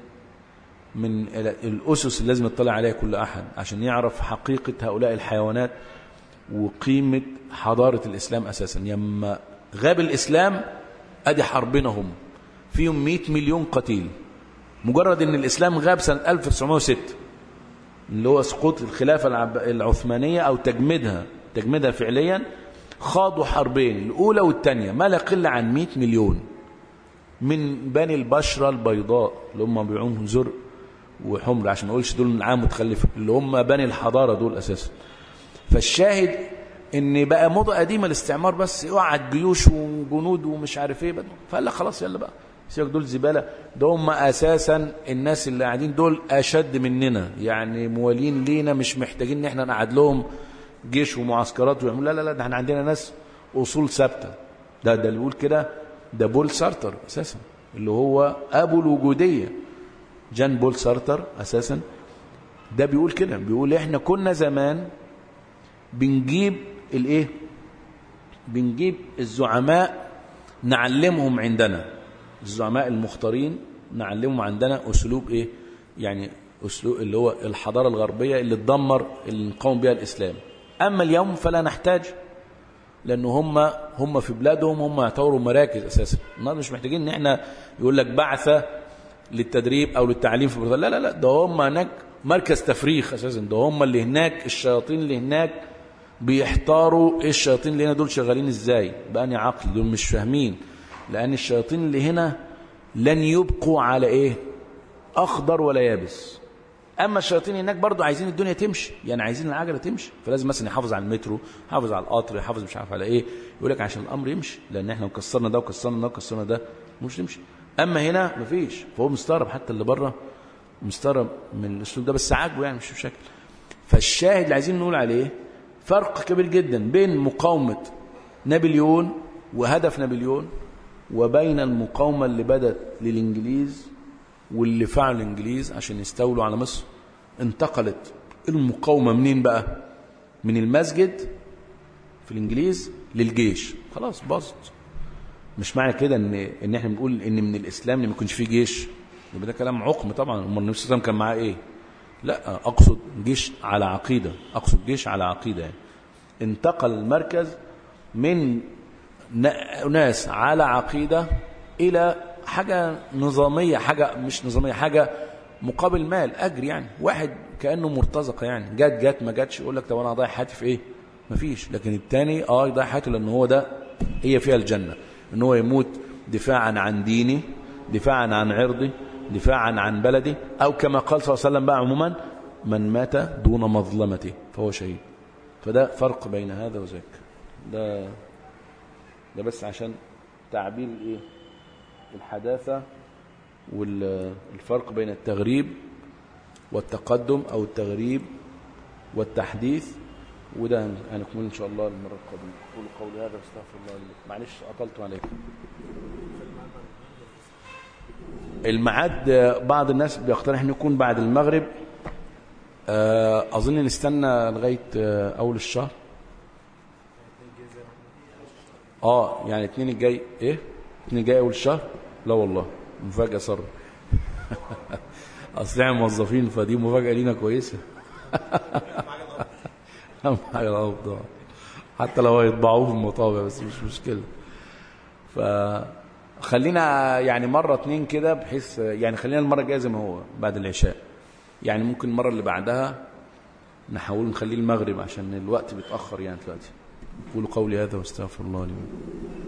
من الاسس اللي لازم يطلع عليها كل احد عشان يعرف حقيقه هؤلاء الحيوانات وقيمة حضارة الإسلام أساسا يما غاب الإسلام أدي حربنا هم فيهم 100 مليون قتيل مجرد ان الإسلام غاب سنة 1906 اللي هو سقوط الخلافة العب- العثمانية أو تجميدها تجميدها فعليا خاضوا حربين الأولى والثانية ما لا يقل عن 100 مليون من بني البشرة البيضاء اللي هم بيعون زرق وحمر عشان ما اقولش دول من عام متخلف اللي هم بني الحضارة دول أساسا فالشاهد ان بقى موضة قديمة الاستعمار بس يقعد جيوش وجنود ومش عارف ايه بقى. فقال لك خلاص يلا بقى سيبك دول زبالة ده هم اساسا الناس اللي قاعدين دول اشد مننا يعني موالين لينا مش محتاجين ان احنا نقعد لهم جيش ومعسكرات ويعملوا لا لا لا ده احنا عندنا ناس اصول ثابته ده ده اللي بيقول كده ده بول سارتر اساسا اللي هو ابو الوجوديه جان بول سارتر اساسا ده بيقول كده بيقول احنا كنا زمان بنجيب الايه بنجيب الزعماء نعلمهم عندنا الزعماء المختارين نعلمهم عندنا اسلوب ايه يعني اسلوب اللي هو الحضاره الغربيه اللي تدمر اللي نقاوم بها الاسلام اما اليوم فلا نحتاج لان هم هم في بلادهم هم يعتبروا مراكز اساسا النهارده مش محتاجين ان احنا يقول لك بعثه للتدريب او للتعليم في بريطانيا لا لا لا ده هم هناك مركز تفريخ اساسا ده هم اللي هناك الشياطين اللي هناك بيحتاروا ايه الشياطين اللي هنا دول شغالين ازاي بأني عقل دول مش فاهمين لان الشياطين اللي هنا لن يبقوا على ايه اخضر ولا يابس اما الشياطين هناك برضو عايزين الدنيا تمشي يعني عايزين العجله تمشي فلازم مثلا يحافظ على المترو يحافظ على القطر يحافظ مش عارف على ايه يقول لك عشان الامر يمشي لان احنا كسرنا ده وكسرنا ده وكسرنا ده مش تمشي اما هنا مفيش فهو مستغرب حتى اللي بره مستغرب من الاسلوب ده بس عاجبه يعني مش بشكل فالشاهد اللي عايزين نقول عليه فرق كبير جدا بين مقاومه نابليون وهدف نابليون وبين المقاومه اللي بدت للانجليز واللي فعل الانجليز عشان يستولوا على مصر انتقلت المقاومه منين بقى من المسجد في الانجليز للجيش خلاص باظت مش معنى كده ان ان احنا بنقول ان من الاسلام ان ما يكونش فيه جيش يبقى ده كلام عقم طبعا امال النبي صلى الله عليه وسلم كان معاه ايه لا اقصد جيش على عقيده اقصد جيش على عقيده يعني انتقل المركز من ن- ناس على عقيده الى حاجه نظاميه حاجه مش نظاميه حاجه مقابل مال اجر يعني واحد كانه مرتزقه يعني جت جت ما جاتش يقول لك طب انا هضيع حياتي في ايه مفيش لكن التاني اه يضيع حياته لان هو ده هي فيها الجنه ان هو يموت دفاعا عن ديني دفاعا عن عرضي دفاعا عن بلدي او كما قال صلى الله عليه وسلم بقى عموما من مات دون مظلمته فهو شهيد فده فرق بين هذا وذاك ده ده بس عشان تعبير الايه الحداثه والفرق بين التغريب والتقدم او التغريب والتحديث وده هنكمل ان شاء الله المره القادمه اقول قولي هذا واستغفر الله لي معلش اطلت عليكم الميعاد بعض الناس بيقترح انه يكون بعد المغرب آه، اظن نستنى لغايه آه، اول الشهر اه يعني الاثنين الجاي ايه الاثنين الجاي اول الشهر لا والله مفاجاه سر اصل احنا موظفين فدي مفاجاه لينا كويسه اهم حاجه الافضل حتى لو هيطبعوه في المطابع بس مش مشكله فخلينا يعني مره اتنين كده بحيث يعني خلينا المره الجايه زي ما هو بعد العشاء يعني ممكن المره اللي بعدها نحاول نخليه المغرب عشان الوقت بيتاخر يعني دلوقتي قولوا قولي هذا واستغفر الله لي ولكم